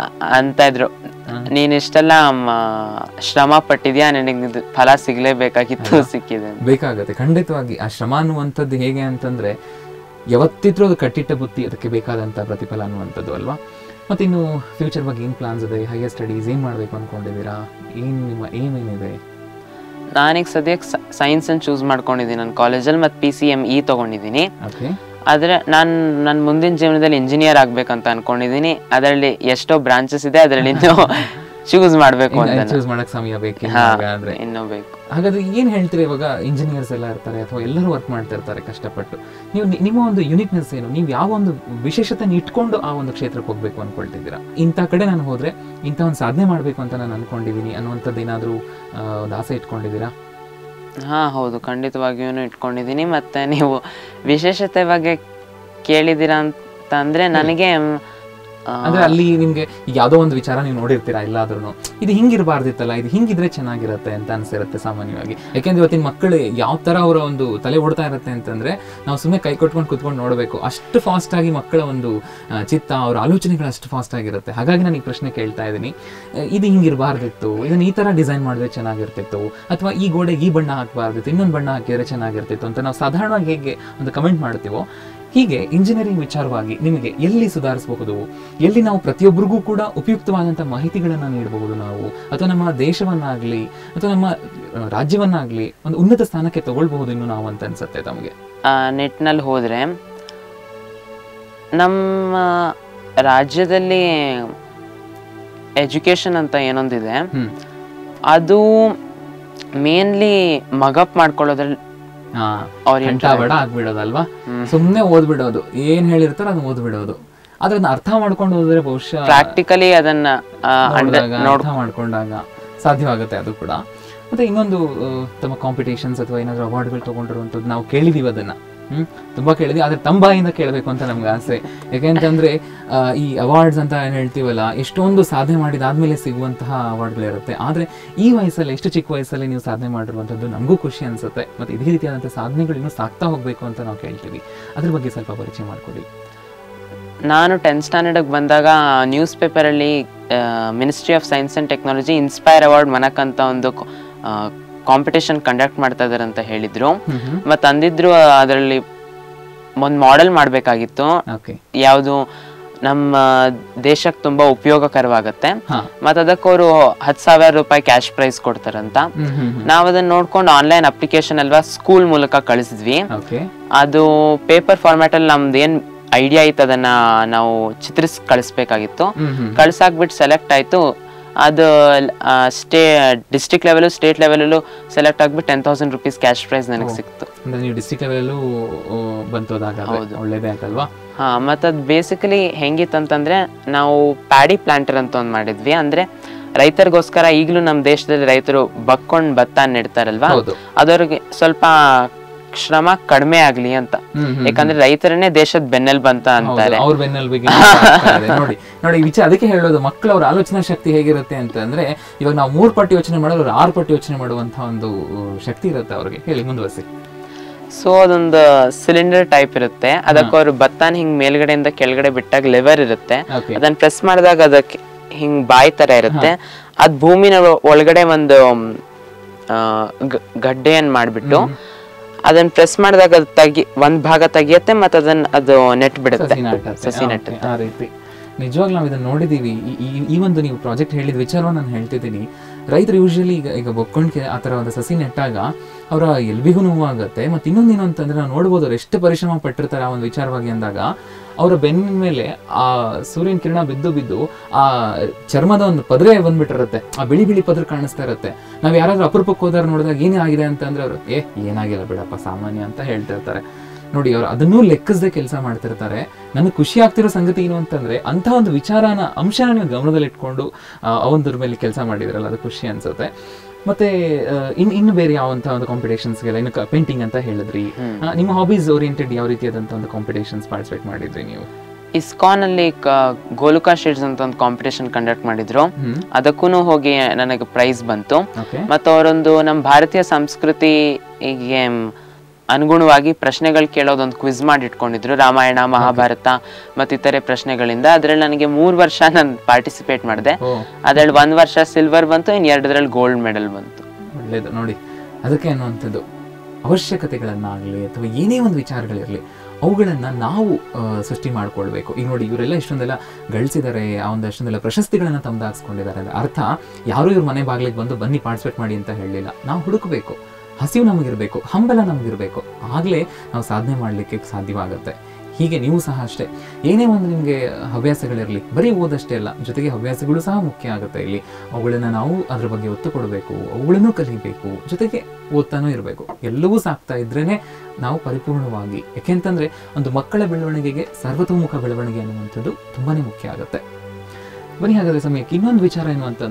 ಅಂತ ಇದ್ರು ನೀನ್ ಇಷ್ಟೆಲ್ಲ ಮ, ಶ್ರಮ ಪಟ್ಟಿದ್ಯಾ ನಿನಗೆ ಇದು ಫಲ ಸಿಗ್ಲೇಬೇಕಾಗಿತ್ತು ಸಿಕ್ಕಿದೆ ಅಂತ. ಬೇಕಾಗತ್ತೆ ಖಂಡಿತವಾಗಿ ಆ ಶ್ರಮ ಅನ್ನುವಂಥದ್ದು ಹೇಗೆ ಅಂತಂದ್ರೆ ಯಾವತ್ತಿದ್ರೂ ಅದು ಕಟ್ಟಿಟ್ಟ ಬುತ್ತಿ ಅದಕ್ಕೆ ಬೇಕಾದಂಥ ಪ್ರತಿಫಲ ಅನ್ನುವಂಥದ್ದು ಅಲ್ವಾ ಮತ್ತೆ ಇನ್ನು ಫ್ಯೂಚರ್ ಬಗ್ಗೆ ಏನು ಪ್ಲಾನ್ಸ್ ಇದೆ ಹೈಯರ್ ಸ್ಟಡೀಸ್ ಏನು ಮಾಡಬೇಕು ಅನ್ಕೊಂಡಿದ್ದೀರಾ ಏನು ನಿಮ್ಮ ಏಮ್ ಏನಿದೆ ನಾನೀಗ ಸದ್ಯಕ್ಕೆ ಸೈನ್ಸ್ ಅನ್ನು ಚೂಸ್ ಮಾಡ್ಕೊಂಡಿದ್ದೀನಿ ನನ್ನ ಕಾಲೇಜಲ್ಲಿ ಮತ್ತೆ ಪಿ ಸಿ ಎಮ್ ಇ ತಗೊಂಡಿದ್ದೀನಿ ಓಕೆ ಆದ್ರೆ ನಾನು ನನ್ನ ಮುಂದಿನ ಜೀವನದಲ್ಲಿ ಇಂಜಿನಿಯರ್ ಆಗ್ಬೇಕಂತ ಅನ್ಕೊಂಡಿದ್ದೀನಿ ಅದರಲ್ಲಿ ಎಷ್ಟೋ ಬ್ರಾಂಚಸ್ ಇದೆ ಅದರಲ್ಲಿ ಇನ್ನೂ ಚೂಸ್ ಮಾಡ್ಬೇಕು ಅಂತ ಚೂಸ್ ಮಾಡಕ್ ಸಮಯ ಬೇಕು ಹಾ ಹಾಗಾದ್ರೆ ಇನ್ನೂ ಬೇಕು ಹಾಗಾದ್ರೆ ಏನ್ ಹೇಳ್ತೀರಿ ಇವಾಗ ಇಂಜಿನಿಯರ್ಸ್ ಎಲ್ಲ ಇರ್ತಾರೆ ಅಥವಾ ಎಲ್ಲರೂ ವರ್ಕ್ ಮಾಡ್ತಾ ಇರ್ತಾರೆ ಕಷ್ಟಪಟ್ಟು ನೀವು ನಿ- ನಿಮ್ಮ ಒಂದು ಯುನಿಕ್ನೆಸ್ ಏನು ನೀವು ಯಾವ ಒಂದು ವಿಶೇಷತೆ ಇಟ್ಕೊಂಡು ಆ ಒಂದು ಕ್ಷೇತ್ರಕ್ಕೆ ಹೋಗ್ಬೇಕು ಅನ್ಕೊಳ್ತಿದ್ದೀರಾ ಇಂಥ ಕಡೆ ನಾನು ಹೋದ್ರೆ ಇಂಥ ಒಂದು ಸಾಧನೆ ಮಾಡ್ಬೇಕು ಅಂತ ನಾನು ಅನ್ಕೊಂಡಿದ್ದೀನಿ ಅನ್ನುವಂಥದ್ದು ಏನಾದರೂ ಒಂದು ಆಸೆ ಇಟ್ಕೊಂಡಿದ್ದೀರಾ ಹಾ ಹೌದು ಖಂಡಿತವಾಗಿಯೂ ಇಟ್ಕೊಂಡಿದ್ದೀನಿ ಮತ್ತೆ ನೀವು ವಿಶೇಷತೆ ಬಗ್ಗೆ ಕೇಳಿದ್ದೀರಾ ಅಂತ ಅಂದ್ರೆ ನನಗೆ ಮ್, ಅಂದ್ರೆ ಅಲ್ಲಿ ನಿಮ್ಗೆ ಯಾವ್ದೋ ಒಂದು ವಿಚಾರ ನೀವು ನೋಡಿರ್ತೀರಾ ಎಲ್ಲಾದ್ರೂ ಇದು ಹಿಂಗಿರಬಾರ್ದಿತ್ತಲ್ಲ ಇದು ಹಿಂಗಿದ್ರೆ ಚೆನ್ನಾಗಿರುತ್ತೆ ಅಂತ ಅನ್ಸಿರುತ್ತೆ ಸಾಮಾನ್ಯವಾಗಿ ಯಾಕೆಂದ್ರೆ ಇವತ್ತಿನ ಮಕ್ಕಳು ಯಾವ ತರ ಅವರ ಒಂದು ತಲೆ ಓಡ್ತಾ ಇರುತ್ತೆ ಅಂತಂದ್ರೆ ನಾವು ಸುಮ್ಮನೆ ಕೈ ಕೊಟ್ಕೊಂಡು ಕುತ್ಕೊಂಡು ನೋಡಬೇಕು ಅಷ್ಟು ಫಾಸ್ಟ್ ಆಗಿ ಮಕ್ಕಳ ಒಂದು ಆ, ಚಿತ್ತ ಅವರ ಆಲೋಚನೆಗಳು ಅಷ್ಟು ಫಾಸ್ಟ್ ಆಗಿರುತ್ತೆ ಹಾಗಾಗಿ ನಾನು ಈ ಪ್ರಶ್ನೆ ಕೇಳ್ತಾ ಇದ್ದೀನಿ ಆ, ಇದು ಹಿಂಗಿರಬಾರ್ದಿತ್ತು ಇದನ್ನ ಈ ತರ ಡಿಸೈನ್ ಮಾಡಿದ್ರೆ ಚೆನ್ನಾಗಿರ್ತಿತ್ತು ಅಥವಾ ಈ ಗೋಡೆಗೆ ಈ ಬಣ್ಣ ಹಾಕಬಾರ್ದಿತ್ತು ಇನ್ನೊಂದು ಬಣ್ಣ ಹಾಕಿದ್ರೆ ಚೆನ್ನಾಗಿರ್ತಿತ್ತು ಅಂತ ನಾವು ಸಾಧಾರಣವಾಗಿ ಹೇಗೆ ಒಂದು ಕಮೆಂಟ್ ಮಾಡ್ತೀವೋ ಹೀಗೆ ಇಂಜಿನಿಯರಿಂಗ್ ವಿಚಾರವಾಗಿ ನಿಮಗೆ ಎಲ್ಲಿ ಸುಧಾರಿಸಬಹುದು ಎಲ್ಲಿ ನಾವು ಪ್ರತಿಯೊಬ್ಬರಿಗೂ ಕೂಡ ಉಪಯುಕ್ತವಾದಂಥ ಮಾಹಿತಿಗಳನ್ನು ನೀಡಬಹುದು ನಾವು ಅಥವಾ ನಮ್ಮ ದೇಶವನ್ನಾಗ್ಲಿ ಅಥವಾ ನಮ್ಮ ಆ, ರಾಜ್ಯವನ್ನಾಗ್ಲಿ ಒಂದು ಉನ್ನತ ಸ್ಥಾನಕ್ಕೆ ತಗೊಳ್ಬಹುದು ಇನ್ನು ನಾವು ಅಂತ ಅನ್ಸುತ್ತೆ ತಮಗೆ ನೆಟ್ನಲ್ಲಿ ಹೋದರೆ ನಮ್ಮ ರಾಜ್ಯದಲ್ಲಿ ಎಜುಕೇಶನ್ ಅಂತ ಏನೊಂದಿದೆ ಹ್ಮ್ ಅದು ಮೇನ್ಲಿ ಮಗಪ್ ಮಾಡ್ಕೊಳ್ಳೋದ್ರಲ್ಲಿ ಹಾ Oriented ಕಂಠ ಬಡ ಆಗ್ಬಿಡೋದಲ್ವಾ ಸುಮ್ಮನೆ ಓದ್ಬಿಡೋದು ಏನ್ ಹೇಳಿರ್ತಾರೋ ಅದನ್ನ ಓದ್ಬಿಡೋದು ಆದ್ರೆ ಅದನ್ನ ಅರ್ಥ ಮಾಡ್ಕೊಂಡು ಹೋದ್ರೆ ಬಹುಶಃ ಪ್ರಾಕ್ಟಿಕಲಿ ಅದನ್ನ ಆ, under- ನೋಡಿದಾಗ ನೋಡ್ ಅರ್ಥ ಮಾಡ್ಕೊಂಡಾಗ ಸಾಧ್ಯವಾಗುತ್ತೆ ಅದು ಕೂಡ ಮತ್ತೆ ಇನ್ನೊಂದು ಆ, ತಮ್ಮ ಕಾಂಪಿಟೇಷನ್ಸ್ ಅಥವಾ ಏನಾದ್ರು ಅವಾರ್ಡ್ಗಳು ತಗೊಂಡಿರುವಂಥದ್ದು ನಾವು ಕೇಳಿದೀವಿ ಅದನ್ನ ಹ್ಮ್ ತುಂಬಾ ಕೇಳಿದ್ವಿ ಆದ್ರೆ ತಮ್ಮ ಬಾಯಿಂದ ಕೇಳಬೇಕು ಅಂತ ನಮ್ಗೆ ಆಸೆ ಯಾಕೆಂತಂದ್ರೆ ಆ, ಈ ಅವಾರ್ಡ್ಸ್ ಅಂತ ಏನ್ ಹೇಳ್ತೀವಲ್ಲ ಎಷ್ಟೊಂದು ಸಾಧನೆ ಮಾಡಿದಾದ್ಮೇಲೆ ಸಿಗುವಂತಹ ಅವಾರ್ಡ್ಗಳಿರುತ್ತೆ ಆದ್ರೆ ಈ ವಯಸ್ಸಲ್ಲಿ ಎಷ್ಟು ಚಿಕ್ಕ ವಯಸ್ಸಲ್ಲಿ ನೀವು ಸಾಧನೆ ಮಾಡಿರುವಂಥದ್ದು ನಮಗೂ ಖುಷಿ ಅನ್ಸುತ್ತೆ ಮತ್ತೆ ಇದೇ ರೀತಿಯಾದಂಥ ಸಾಧನೆಗಳು ಇನ್ನೂ ಸಾಕ್ತಾ ಹೋಗ್ಬೇಕು ಅಂತ ನಾವು ಕೇಳ್ತೀವಿ ಅದ್ರ ಬಗ್ಗೆ ಸ್ವಲ್ಪ ಪರಿಚಯ ಮಾಡ್ಕೊಡಿ ನಾನು ಟೆಂತ್ ಸ್ಟ್ಯಾಂಡರ್ಡ್ಗೆ ಬಂದಾಗ ನ್ಯೂಸ್ ಪೇಪರಲ್ಲಿ ministry of science and technology inspire award ಮನಕ್ ಅಂತ ಒಂದು ಕಾಂಪಿಟೇಷನ್ ಕಂಡಕ್ಟ್ ಮಾಡ್ತಾ ಇದಾರೆ ಅಂತ ಹೇಳಿದ್ರು ಹ್ಮ್ ಹ್ಮ್ ಮತ್ತು ಅಂದಿದ್ರು ಅದರಲ್ಲಿ ಒಂದು ಮಾಡೆಲ್ ಮಾಡಬೇಕಾಗಿತ್ತು ಓಕೆ ಯಾವುದು ನಮ್ಮ ದೇಶಕ್ಕೆ ತುಂಬ ಉಪಯೋಗಕರವಾಗತ್ತೆ ಹಾ ಮತ್ತು ಅದಕ್ಕೆ ಅವರು ಹತ್ತು ಸಾವಿರ ರೂಪಾಯಿ ಕ್ಯಾಶ್ ಪ್ರೈಸ್ ಕೊಡ್ತಾರಂತ ಹ್ಮ್ ಹ್ಮ್ ಹ್ಮ್ ನಾವು ಅದನ್ನ ನೋಡ್ಕೊಂಡು ಆನ್ಲೈನ್ ಅಪ್ಲಿಕೇಶನ್ ಅಲ್ವಾ ಸ್ಕೂಲ್ ಮೂಲಕ ಕಳಿಸಿದ್ವಿ ಓಕೆ ಅದು ಪೇಪರ್ ಫಾರ್ಮ್ಯಾಟಲ್ಲಿ ನಮ್ದು ಏನು ಐಡಿಯಾ ಇತ್ತು ಅದನ್ನ ನಾವು ಚಿತ್ರಿಸಿ ಕಳಿಸ್ಬೇಕಾಗಿತ್ತು ಹ್ಮ್ ಹ್ಮ್ ಕಳ್ಸಾಕ್ಬಿಟ್ಟು ಸೆಲೆಕ್ಟ್ ಆಯಿತು ಅದು ಸ್ಟೇ ಡಿಸ್ಟ್ರಿಕ್ಟ್ ಲೆವೆಲು ಸ್ಟೇಟ್ ಲೆವೆಲಲ್ಲೂ ಸೆಲೆಕ್ಟ್ ಆಗ್ಬಿಟ್ಟು ten thousand rupees cash prize ನನಗೆ ಸಿಕ್ತು ಅಂದ್ರೆ ನೀವು ಡಿಸ್ಟ್ರಿಕ್ಟ್ ಲೆವೆಲ್ಲೂ ಬಂತು ಅದಾಗಾದ್ರೆ ಹೌದು. ಒಳ್ಳೇದೇ ಆಯ್ತಲ್ವಾ ಹಾ ಮತ್ತು ಅದು ಬೇಸಿಕಲಿ ಹೆಂಗಿತ್ತಂತಂದ್ರೆ ನಾವು ಪ್ಯಾಡಿ ಪ್ಲಾಂಟರ್ ಅಂತ ಒಂದು ಮಾಡಿದ್ವಿ ಅಂದ್ರೆ ರೈತರಿಗೋಸ್ಕರ ಈಗಲೂ ನಮ್ಮ ದೇಶದಲ್ಲಿ ರೈತರು ಬಕ್ಕೊಂಡು ಭತ್ತ ನೆಡ್ತಾರಲ್ವಾ ಹೌದು ಅದವ್ರಿಗೆ ಸ್ವಲ್ಪ ಶ್ರಮ ಕಡಿಮೆ ಆಗ್ಲಿ ಅಂತ ಹ್ಮ್ ಹ್ಮ್ ಯಾಕಂದ್ರೆ ರೈತರನ್ನೇ ದೇಶದ ಬೆನ್ನೆಲುಬು ಅಂತ ಅಂತಾರೆ ಅವ್ರ ಬೆನ್ನೆಲುಬಿಗೆ ಆಗ್ತಾ ಇದೆ. ನೋಡಿ ನೋಡಿ ಈ ವಿಚಾರ ಅದಕ್ಕೆ ಹೇಳೋದು ಮಕ್ಕಳ ಅವ್ರ ಆಲೋಚನಾ ಶಕ್ತಿ ಹೇಗಿರುತ್ತೆ ಅಂತಂದ್ರೆ ಇವಾಗ ನಾವು ಮೂರ್ ಪಟ್ಟು ಯೋಚನೆ ಮಾಡೋರು ಅವ್ರು ಆರು ಪಟ್ಟು ಯೋಚನೆ ಮಾಡುವಂತ ಒಂದು ಶಕ್ತಿ ಇರುತ್ತೆ ಅವ್ರಿಗೆ ಹೇಳಿ ಮುಂದುವರಿಸಿ ಸೊ ಅದೊಂದು ಸಿಲಿಂಡರ್ ಟೈಪ್ ಇರುತ್ತೆ ಅದಕ್ಕೆ ಅವರು ಭತ್ತನ ಹಿಂಗ್ ಮೇಲ್ಗಡೆಯಿಂದ ಕೆಳಗಡೆ ಬಿಟ್ಟಾಗ ಲೆವರ್ ಇರುತ್ತೆ ಓಕೆ ಅದನ್ನ ಪ್ರೆಸ್ ಮಾಡಿದಾಗ ಅದಕ್ಕೆ ಹಿಂಗ್ ಬಾಯಿ ತರ ಇರುತ್ತೆ ಅದ್ ಭೂಮಿನ ಒ- ಒಳಗಡೆ ಒಂದು ಆ, ಗ- ಗಡ್ಡೆಯನ್ನ ಮಾಡ್ಬಿಟ್ಟು ಅದನ್ನ ಪ್ರೆಸ್ ಮಾಡಿದಾಗ ಅದು ತೆಗಿ ಒಂದ್ ಭಾಗ ತೆಗಿಯತ್ತೆ ಮತ್ತೆ ಅದನ್ನ ಅದು ನೆಟ್ ಬಿಡುತ್ತೆ ಸಸಿ ನಾಟತ್ತೆ. ಸಸಿ ಆ, ನೆಟ್ಟುತ್ತೆ. okay, ಆ ರೀತಿ ನಿಜವಾಗ್ಲೂ ನಾವು ಇದನ್ನ ನೋಡಿದೀವಿ ಈ- ಈ ಈ ಒಂದು ನೀವು ಪ್ರಾಜೆಕ್ಟ್ ಹೇಳಿದ ವಿಚಾರವನ್ನು ನಾನು ಹೇಳ್ತಿದ್ದೀನಿ ರೈತರು ಯೂಶಲಿ ಈಗ ಈಗ ಬೊಕ್ಕೊಂಡ್ಗೆ ಆ ಥರ ಒಂದು ಸಸಿ ನೆಟ್ಟಾಗ ಅವರ ಎಲ್ಬಿಗೂ ನೋವಾಗುತ್ತೆ ಮತ್ತು ಇನ್ನೊಂದೇನು ಅಂತಂದ್ರೆ ನಾವು ನೋಡ್ಬೋದು ಅವ್ರು ಎಷ್ಟು ಪರಿಶ್ರಮ ಪಟ್ಟಿರ್ತಾರೆ ಆ ಒಂದು ವಿಚಾರವಾಗಿ ಅಂದಾಗ ಅವರ ಬೆನ್ನಿನ ಮೇಲೆ ಆ ಸೂರ್ಯನ ಕಿರಣ ಬಿದ್ದು ಬಿದ್ದು ಆ ಚರ್ಮದ ಒಂದು ಪದ್ರೆ ಬಂದ್ಬಿಟ್ಟಿರುತ್ತೆ ಆ ಬಿಳಿ ಬಿಳಿ ಪದ್ರ ಕಾಣಿಸ್ತಾ ಇರುತ್ತೆ ನಾವು ಯಾರಾದ್ರೂ ಅಪರೂಪಕ್ಕೆ ಹೋದಾಗ ನೋಡಿದಾಗ ಏನೇ ಆಗಿದೆ ಅಂತಂದ್ರೆ ಅವರು ಏ ಏನಾಗಿಲ್ಲ ಬಿಡಪ್ಪ ಸಾಮಾನ್ಯ ಅಂತ ಹೇಳ್ತಿರ್ತಾರೆ ನೋಡಿ ಅವ್ರು ಅದನ್ನೂ ಲೆಕ್ಕಿಸದೆ ಕೆಲಸ ಮಾಡ್ತಿರ್ತಾರೆ ನನಗೆ ಖುಷಿ ಆಗ್ತಿರೋ ಸಂಗತಿ ಏನು ಅಂತಂದ್ರೆ ಅಂತ ಒಂದು ವಿಚಾರನ ಅಂಶನ ನೀವು ಗಮನದಲ್ಲಿ ಇಟ್ಕೊಂಡು ಆ ಆ ಒಂದ್ರ ಮೇಲೆ ಕೆಲಸ ಮಾಡಿದ್ರಲ್ಲ ಅದು ಖುಷಿ ಅನ್ಸುತ್ತೆ ಮತ್ತೆ ಆ, ಇನ್ ಇನ್ನು ಬೇರೆ ಯಾವಂತ ಒಂದು ಕಾಂಪಿಟೇಷನ್ಸ್ಗೆಲ್ಲ ಇನ್ನು ಪೇಂಟಿಂಗ್ ಅಂತ ಹೇಳಿದ್ರಿ ಆ, ನಿಮ್ಮ ಹಾಬೀಸ್ ಓರಿಯೆಂಟೆಡ್ ಯಾವ ರೀತಿಯಾದಂಥ ಒಂದು ಕಾಂಪಿಟೇಷನ್ಸ್ ಪಾರ್ಟಿಸಿಪೇಟ್ ಮಾಡಿದ್ರಿ ನೀವು ಇಸ್ಕಾನ್ ಅಲ್ಲಿ ಕ- ಗೋಲುಕಾ ಶೀಟ್ಸ್ ಅಂತ ಒಂದು ಕಾಂಪಿಟೇಷನ್ ಕಂಡಕ್ಟ್ ಮಾಡಿದ್ರು ಹ್ಮ್ ಅದಕ್ಕೂ ಹೋಗಿ ನನಗೆ ಪ್ರೈಸ್ ಬಂತು ಓಕೆ ಮತ್ತು ಅವರೊಂದು ನಮ್ಮ ಭಾರತೀಯ ಸಂಸ್ಕೃತಿಗೆ ಅನುಗುಣವಾಗಿ ಪ್ರಶ್ನೆಗಳು ಕೇಳೋದೊಂದು ಕ್ವಿಜ್ ಮಾಡಿ ಇಟ್ಕೊಂಡಿದ್ರು ರಾಮಾಯಣ ಮಹಾಭಾರತ ಮತ್ತು ಇತರೆ ಪ್ರಶ್ನೆಗಳಿಂದ ಅದ್ರಲ್ಲಿ ನನಗೆ ಮೂರು ವರ್ಷ ನಾನು ಪಾರ್ಟಿಸಿಪೇಟ್ ಮಾಡಿದೆ ಓ ಅದ್ರಲ್ಲಿ ಒಂದು ವರ್ಷ ಸಿಲ್ವರ್ ಬಂತು ಇನ್ನು ಎರಡರಲ್ಲಿ ಗೋಲ್ಡ್ ಮೆಡಲ್ ಬಂತು ಒಳ್ಳೇದು ನೋಡಿ ಅದಕ್ಕೆ ಅನ್ನುವಂಥದ್ದು ಅವಶ್ಯಕತೆಗಳನ್ನಾಗಲಿ ಅಥವಾ ಏನೇ ಒಂದು ವಿಚಾರಗಳಿರಲಿ ಅವುಗಳನ್ನು ನಾವು ಆ, ಸೃಷ್ಟಿ ಮಾಡ್ಕೊಳ್ಬೇಕು ಈಗ ನೋಡಿ ಇವರೆಲ್ಲ ಇಷ್ಟೊಂದೆಲ್ಲ ಗಳಿಸಿದ್ದಾರೆ ಆ ಒಂದು ಅಷ್ಟೊಂದೆಲ್ಲ ಪ್ರಶಸ್ತಿಗಳನ್ನು ತಮ್ಮದಾಗಿಸ್ಕೊಂಡಿದ್ದಾರೆ ಅಂದ್ರೆ ಅರ್ಥ ಯಾರು ಇವ್ರ ಮನೆ ಬಾಗಿಲಿಗೆ ಬಂದು ಬನ್ನಿ ಪಾರ್ಟಿಸಿಪೇಟ್ ಮಾಡಿ ಅಂತ ಹೇಳಲಿಲ್ಲ ನಾವು ಹುಡುಕಬೇಕು ಹಸಿವು ನಮಗಿರಬೇಕು ಹಂಬಲ ನಮಗಿರಬೇಕು ಆಗಲೇ ನಾವು ಸಾಧನೆ ಮಾಡಲಿಕ್ಕೆ ಸಾಧ್ಯವಾಗುತ್ತೆ ಹೀಗೆ ನೀವು ಸಹ ಅಷ್ಟೇ ಏನೇ ಒಂದು ನಿಮಗೆ ಹವ್ಯಾಸಗಳಿರಲಿ ಬರೀ ಓದಷ್ಟೇ ಅಲ್ಲ ಜೊತೆಗೆ ಹವ್ಯಾಸಗಳು ಸಹ ಮುಖ್ಯ ಆಗುತ್ತೆ ಇಲ್ಲಿ ಅವುಗಳನ್ನು ನಾವು ಅದ್ರ ಬಗ್ಗೆ ಒತ್ತು ಕೊಡಬೇಕು ಅವುಗಳನ್ನು ಕಲಿಬೇಕು ಜೊತೆಗೆ ಓದ್ತಾನೂ ಇರಬೇಕು ಎಲ್ಲವೂ ಸಾಕ್ತಾ ಇದ್ರೇನೆ ನಾವು ಪರಿಪೂರ್ಣವಾಗಿ ಯಾಕೆಂತಂದ್ರೆ ಒಂದು ಮಕ್ಕಳ ಬೆಳವಣಿಗೆಗೆ ಸರ್ವತೋಮುಖ ಬೆಳವಣಿಗೆ ಅನ್ನುವಂಥದ್ದು ತುಂಬಾನೇ ಮುಖ್ಯ ಆಗುತ್ತೆ ಬನ್ನಿ ಹಾಗಾದ್ರೆ ಸಮಯಕ್ಕೆ ಇನ್ನೊಂದು ವಿಚಾರ ಏನು ಅಂತಂದ್ರೆ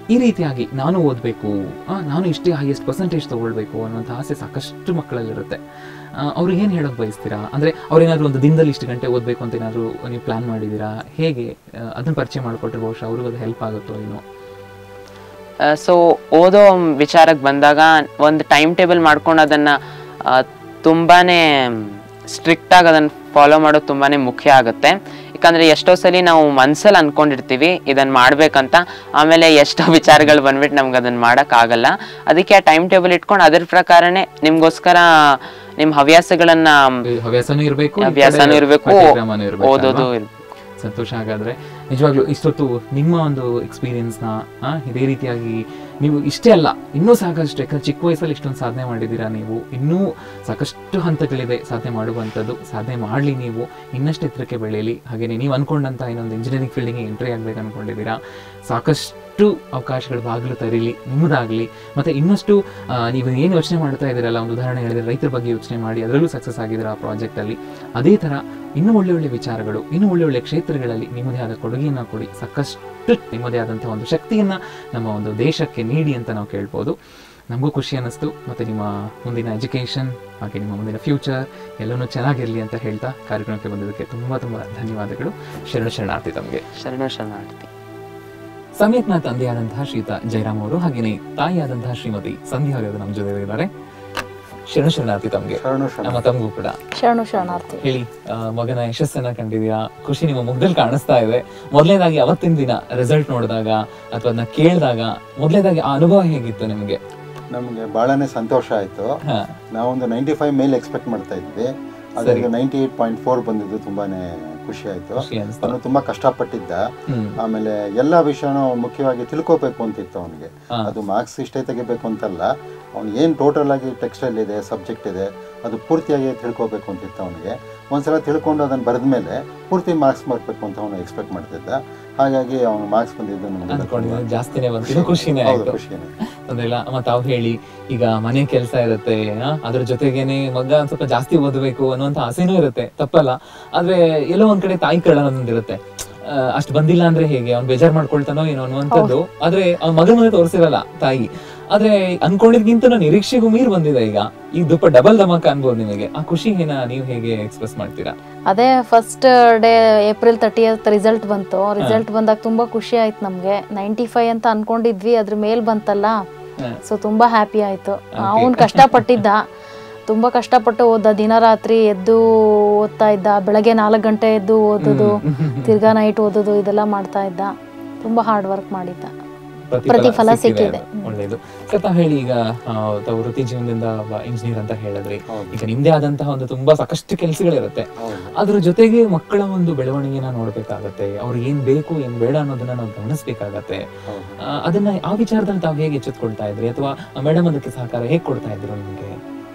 ಈ ರೀತಿಯಾಗಿ ನಾನು ಓದಬೇಕು ನಾನು ಇಷ್ಟೇ ಹೈಯೆಸ್ಟ್ ಪರ್ಸೆಂಟೇಜ್ ತಗೊಳ್ಬೇಕು ಅನ್ನುವಂಥ ಆಸೆ ಸಾಕಷ್ಟು ಮಕ್ಕಳಲ್ಲಿರುತ್ತೆ ಆ, ಅವ್ರಿಗೆ ಏನು ಹೇಳೋಕೆ ಬಯಸ್ತೀರಾ ಅಂದರೆ ಅವ್ರೇನಾದರೂ ಒಂದು ದಿನದಲ್ಲಿ ಇಷ್ಟು ಗಂಟೆ ಓದಬೇಕು ಅಂತ ಏನಾದರೂ ನೀವು ಪ್ಲ್ಯಾನ್ ಮಾಡಿದ್ದೀರಾ ಹೇಗೆ ಅದನ್ನು ಪರಿಚಯ ಮಾಡಿಕೊಟ್ರೆ ಬಹುಶಃ ಅವ್ರಿಗೂ ಅದು ಹೆಲ್ಪ್ ಆಗುತ್ತೋ ಏನೋ ಸೊ ಓದೋ ವಿಚಾರಕ್ಕೆ ಬಂದಾಗ ಒಂದು ಟೈಮ್ ಟೇಬಲ್ ಮಾಡ್ಕೊಂಡು ಅದನ್ನು ತುಂಬಾನೇ ಸ್ಟ್ರಿಕ್ಟ್ ಆಗಿ ಅದನ್ನು ಫಾಲೋ ಮಾಡೋದು ತುಂಬಾನೇ ಮುಖ್ಯ ಆಗುತ್ತೆ ಯಾಕಂದ್ರೆ ಎಷ್ಟೋ ಸಲ ನಾವು ಮನ್ಸಲ್ಲಿ ಅನ್ಕೊಂಡಿರ್ತೀವಿ ಇದನ್ನ ಮಾಡ್ಬೇಕಂತ ಆಮೇಲೆ ಎಷ್ಟೋ ವಿಚಾರಗಳು ಬಂದ್ಬಿಟ್ಟು ನಮ್ಗೆ ಅದನ್ನ ಮಾಡಕ್ ಆಗಲ್ಲ ಅದಕ್ಕೆ ಆ ಟೈಮ್ ಟೇಬಲ್ ಇಟ್ಕೊಂಡು ಅದ್ರ ಪ್ರಕಾರನೇ ನಿಮ್ಗೋಸ್ಕರ ನಿಮ್ ಹವ್ಯಾಸಗಳನ್ನ ಈ ಹವ್ಯಾಸನೂ ಇರಬೇಕು ಹವ್ಯಾಸನೂ ಇರ್ಬೇಕು ಇರಬೇಕು ಓದೋದು ಇರ್ಬೇಕು ಸಂತೋಷ ಹಾಗಾದ್ರೆ ನಿಜವಾಗ್ಲೂ ಇಷ್ಟೊತ್ತು ನಿಮ್ಮ ಒಂದು ಎಕ್ಸ್ಪೀರಿಯನ್ಸ್ನ ಇದೇ ರೀತಿಯಾಗಿ ನೀವು ಇಷ್ಟೇ ಅಲ್ಲ ಇನ್ನೂ ಸಾಕಷ್ಟು ಯಾಕಂದ್ರೆ ಚಿಕ್ಕ ವಯಸ್ಸಲ್ಲಿ ಇಷ್ಟೊಂದು ಸಾಧನೆ ಮಾಡಿದ್ದೀರಾ ನೀವು ಇನ್ನೂ ಸಾಕಷ್ಟು ಹಂತಗಳಿದೆ ಸಾಧನೆ ಮಾಡುವಂಥದ್ದು ಸಾಧನೆ ಮಾಡಲಿ ನೀವು ಇನ್ನಷ್ಟು ಎತ್ತರಕ್ಕೆ ಬೆಳೀಲಿ ಹಾಗೆಯೇ ನೀವು ಅನ್ಕೊಂಡಂಥ ಇನ್ನೊಂದು ಇಂಜಿನಿಯರಿಂಗ್ ಫೀಲ್ಡಿಗೆ ಎಂಟ್ರಿ ಆಗ್ಬೇಕು ಅನ್ಕೊಂಡಿದ್ದೀರಾ ಸಾಕಷ್ಟು ಅವಕಾಶಗಳು ಬಾಗಿಲು ತರೀಲಿ ನಿಮ್ಮದಾಗಲಿ ಮತ್ತು ಇನ್ನಷ್ಟು ಆ, ನೀವು ಏನು ಯೋಚನೆ ಮಾಡ್ತಾ ಇದ್ದೀರಲ್ಲ ಒಂದು ಉದಾಹರಣೆ ಹೇಳಿದ್ರೆ ರೈತರ ಬಗ್ಗೆ ಯೋಚನೆ ಮಾಡಿ ಅದರಲ್ಲೂ ಸಕ್ಸಸ್ ಆಗಿದ್ದೀರಾ ಆ ಪ್ರಾಜೆಕ್ಟಲ್ಲಿ ಅದೇ ಥರ ಇನ್ನೂ ಒಳ್ಳೆ ಒಳ್ಳೆ ವಿಚಾರಗಳು ಇನ್ನೂ ಒಳ್ಳೆ ಒಳ್ಳೆ ಕ್ಷೇತ್ರಗಳಲ್ಲಿ ನಿಮ್ಮದೇ ಆದ ಕೊಡುಗೆಯನ್ನು ಕೊಡಿ ಸಾಕಷ್ಟು ನಿಮ್ಮದೇ ಆದಂಥ ಒಂದು ಶಕ್ತಿಯನ್ನು ನಮ್ಮ ಒಂದು ದೇಶಕ್ಕೆ ನೀಡಿ ಅಂತ ನಾವು ಕೇಳ್ಬೋದು ನಮಗೂ ಖುಷಿ ಅನ್ನಿಸ್ತು ಮತ್ತು ನಿಮ್ಮ ಮುಂದಿನ ಎಜುಕೇಷನ್ ಹಾಗೆ ನಿಮ್ಮ ಮುಂದಿನ ಫ್ಯೂಚರ್ ಎಲ್ಲನೂ ಚೆನ್ನಾಗಿರಲಿ ಅಂತ ಹೇಳ್ತಾ ಕಾರ್ಯಕ್ರಮಕ್ಕೆ ಬಂದಿದ್ದಕ್ಕೆ ತುಂಬ ತುಂಬ ಧನ್ಯವಾದಗಳು ಶರಣ ಶರಣಾರ್ಥಿ ತಮಗೆ ಶರಣ ಶರಣಾರ್ಥಿ ಸಮಯತ್ನ ತಂದೆಯಾದಂತಹ ಶ್ರೀತ ಜಯರಾಮ್ ಅವರು ಹಾಗೆಯೇ ತಾಯಿಯಾದಂತಹ ಶ್ರೀಮತಿ ಸಂಧ್ಯಾ ಅವರು ನಮ್ಮ ಜೊತೆ ಇದ್ದಾರೆ ಶರಣ ಶರಣಾರ್ಥಿ ತಮಗೆ ಶರಣು ಶರಣ ನಮ್ಮ ತಮಗೂ ಕೂಡ ಶರಣು ಶರಣಾರ್ಥಿ ಹೇಳಿ ಆ, ಮಗನ ಯಶಸ್ಸನ್ನ ಕಂಡಿದೀರಾ ಖುಷಿ ನಿಮ್ಮ ಮುಖದಲ್ಲಿ ಕಾಣಿಸ್ತಾ ಇದೆ ಮೊದಲನೇದಾಗಿ ಅವತ್ತಿನ ದಿನ ರಿಸಲ್ಟ್ ನೋಡಿದಾಗ ಅಥವಾ ಅದನ್ನ ಕೇಳಿದಾಗ ಮೊದಲನೇದಾಗಿ ಆ ಅನುಭವ ಹೇಗಿತ್ತು ನಿಮಗೆ ನಮಗೆ ಬಹಳನೇ ಸಂತೋಷ ಆಯ್ತು ಹಾ ನಾವೊಂದು ನೈಂಟಿ ಫೈವ್ ಮೇಲೆ ಎಕ್ಸ್ಪೆಕ್ಟ್ ಮಾಡ್ತಾ ಇದ್ವಿ ಅದರಿಗೆ ನೈಂಟಿ ಏಟ್ ಪಾಯಿಂಟ್ ಫೋರ್ ಬಂದಿದ್ದು ತುಂಬಾನೇ ಖುಷಿ ಆಯ್ತು ಖುಷಿ ಅನಿಸ್ತು ಅವನು ತುಂಬಾ ಕಷ್ಟಪಟ್ಟಿದ್ದ ಹ್ಮ್ ಆಮೇಲೆ ಎಲ್ಲ ವಿಷಯನೂ ಮುಖ್ಯವಾಗಿ ತಿಳ್ಕೋಬೇಕು ಅಂತಿತ್ತು ಅವನಿಗೆ ಹಾ. ಅದು ಮಾರ್ಕ್ಸ್ ಇಷ್ಟೇ ತೆಗಿಬೇಕು ಅಂತಲ್ಲ ಅವ್ನು ಏನು ಟೋಟಲ್ ಆಗಿ ಟೆಕ್ಸ್ಟೈಲ್ ಇದೆ ಸಬ್ಜೆಕ್ಟ್ ಇದೆ ಅದು ಪೂರ್ತಿಯಾಗಿ ತಿಳ್ಕೋಬೇಕು ಅಂತಿತ್ತು ಅವನಿಗೆ ಒಂದ್ಸಲ ತಿಳ್ಕೊಂಡು ಅದನ್ನು ಬರೆದ ಮೇಲೆ ಪೂರ್ತಿ ಮಾರ್ಕ್ಸ್ ಬರಬೇಕು ಅಂತ ಅವನು ಎಕ್ಸ್ಪೆಕ್ಟ್ ಮಾಡ್ತಿದ್ದ ಹಾಗಾಗಿ ಅವನು ಮಾರ್ಕ್ಸ್ ಬಂದಿದ್ದು ನಮ್ಗೆ ಅನ್ಕೊಂಡಿದ್ದೀನಿ ಜಾಸ್ತಿನೇ ಬಂತು ಖುಷಿನೇ ಹೌದು ಆಯ್ತು ಖುಷಿನೇ ತೊಂದ್ರೆ ಇಲ್ಲ ಮತ್ತೆ ತಾವು ಹೇಳಿ ಈಗ ಮನೆ ಕೆಲಸ ಇರುತ್ತೆ ಆ, ಅದ್ರ ಜೊತೆಗೇನೆ ಮಗ ಒಂದ್ ಸ್ವಲ್ಪ ಜಾಸ್ತಿ ಓದಬೇಕು ಅನ್ನುವಂತ ಆಸೆನೂ ಇರುತ್ತೆ ತಪ್ಪಲ್ಲ ಆದ್ರೆ ಎಲ್ಲೋ ಒಂದ್ ಕಡೆ ತಾಯಿ ಕಳ ಅನ್ನೋದಿರುತ್ತೆ ಅಷ್ಟು ಬಂದಿಲ್ಲ ಅಂದ್ರೆ ಹೇಗೆ ಅವ್ನ್ ಬೇಜಾರ್ ಮಾಡ್ಕೊಳ್ತಾನೋ ಏನೋ ಅನ್ನುವಂಥದ್ದು ಆದ್ರೆ ಅವ್ನ ಮಗನ ಮುಂದೆ ತೋರಿಸಿರಲ್ಲ ತಾಯಿ ಆದ್ರೆ ಅನ್ಕೊಂಡಿದ್ಗಿಂತ ನಿರೀಕ್ಷೆಗೂ ಮೀರ್ ಬಂದಿದೆ ಈಗ ಈ ದುಪ್ಪ ಡಬಲ್ ಧಮಾಕ ಅನ್ಬೋದು ನಿಮಗೆ ಆ ಖುಷಿನ ನೀವು ಹೇಗೆ ಎಕ್ಸ್ಪ್ರೆಸ್ ಮಾಡ್ತೀರಾ ಅದೇ first day April thirty result ಬಂತು ರಿಸಲ್ಟ್ ಬಂದಾಗ ತುಂಬಾ ಖುಷಿ ಆಯ್ತು ನಮ್ಗೆ ನೈಂಟಿ ಫೈವ್ ಅಂತ ಅನ್ಕೊಂಡಿದ್ವಿ ಅದ್ರ ಮೇಲ್ ಬಂತಲ್ಲ ಹ. ಸೊ ತುಂಬಾ ಹ್ಯಾಪಿ ಆಯ್ತು ಅವನ್ ಕಷ್ಟಪಟ್ಟಿದ್ದ ತುಂಬಾ ಕಷ್ಟಪಟ್ಟು ಓದ ದಿನ ರಾತ್ರಿ ಎದ್ದು ಓದ್ತಾ ಇದ್ದ ಬೆಳಗ್ಗೆ ನಾಲ್ಕು ಗಂಟೆ ಎದ್ದು ಓದೋದು ತಿರ್ಗಾ ನೈಟ್ ಓದೋದು ಇದೆಲ್ಲ ಮಾಡ್ತಾ ಇದ್ದ ತುಂಬಾ ಹಾರ್ಡ್ ವರ್ಕ್ ಮಾಡಿದ್ದ ಪ್ರತಿಫಲ ಸಿಕ್ಕಿದೆ. ಅದು. ಒಳ್ಳೇದು ಸರ್ ತಾವ್ ಹೇಳಿ ಈಗ ಆ, ತಾವು ವೃತ್ತಿ ಜೀವನದಿಂದ ಇಂಜಿನಿಯರ್ ಅಂತ ಹೇಳಿದ್ರಿ ಹೌದು ಈಗ ನಿಮ್ದೇ ಆದಂತಹ ಒಂದು ತುಂಬಾ ಸಾಕಷ್ಟು ಕೆಲಸಗಳಿರುತ್ತೆ ಹೌದು ಅದ್ರ ಜೊತೆಗೆ ಮಕ್ಕಳ ಒಂದು ಬೆಳವಣಿಗೆನ ನೋಡ್ಬೇಕಾಗತ್ತೆ ಅವ್ರಿಗೆ ಏನ್ ಬೇಕು ಏನ್ ಬೇಡ ಅನ್ನೋದನ್ನ ನಾವು ಗಮನಿಸ್ಬೇಕಾಗತ್ತೆ ಹೌದು ಆ, ಅದನ್ನ ಆ ವಿಚಾರದಲ್ಲಿ ತಾವು ಹೇಗೆ ಎಚ್ಚೆತ್ಕೊಳ್ತಾ ಇದ್ರಿ ಅಥವಾ ಮೇಡಮ್ ಅದಕ್ಕೆ ಸಹಕಾರ ಹೇಗೆ ಕೊಡ್ತಾ ಇದ್ರು ನಿಮ್ಗೆ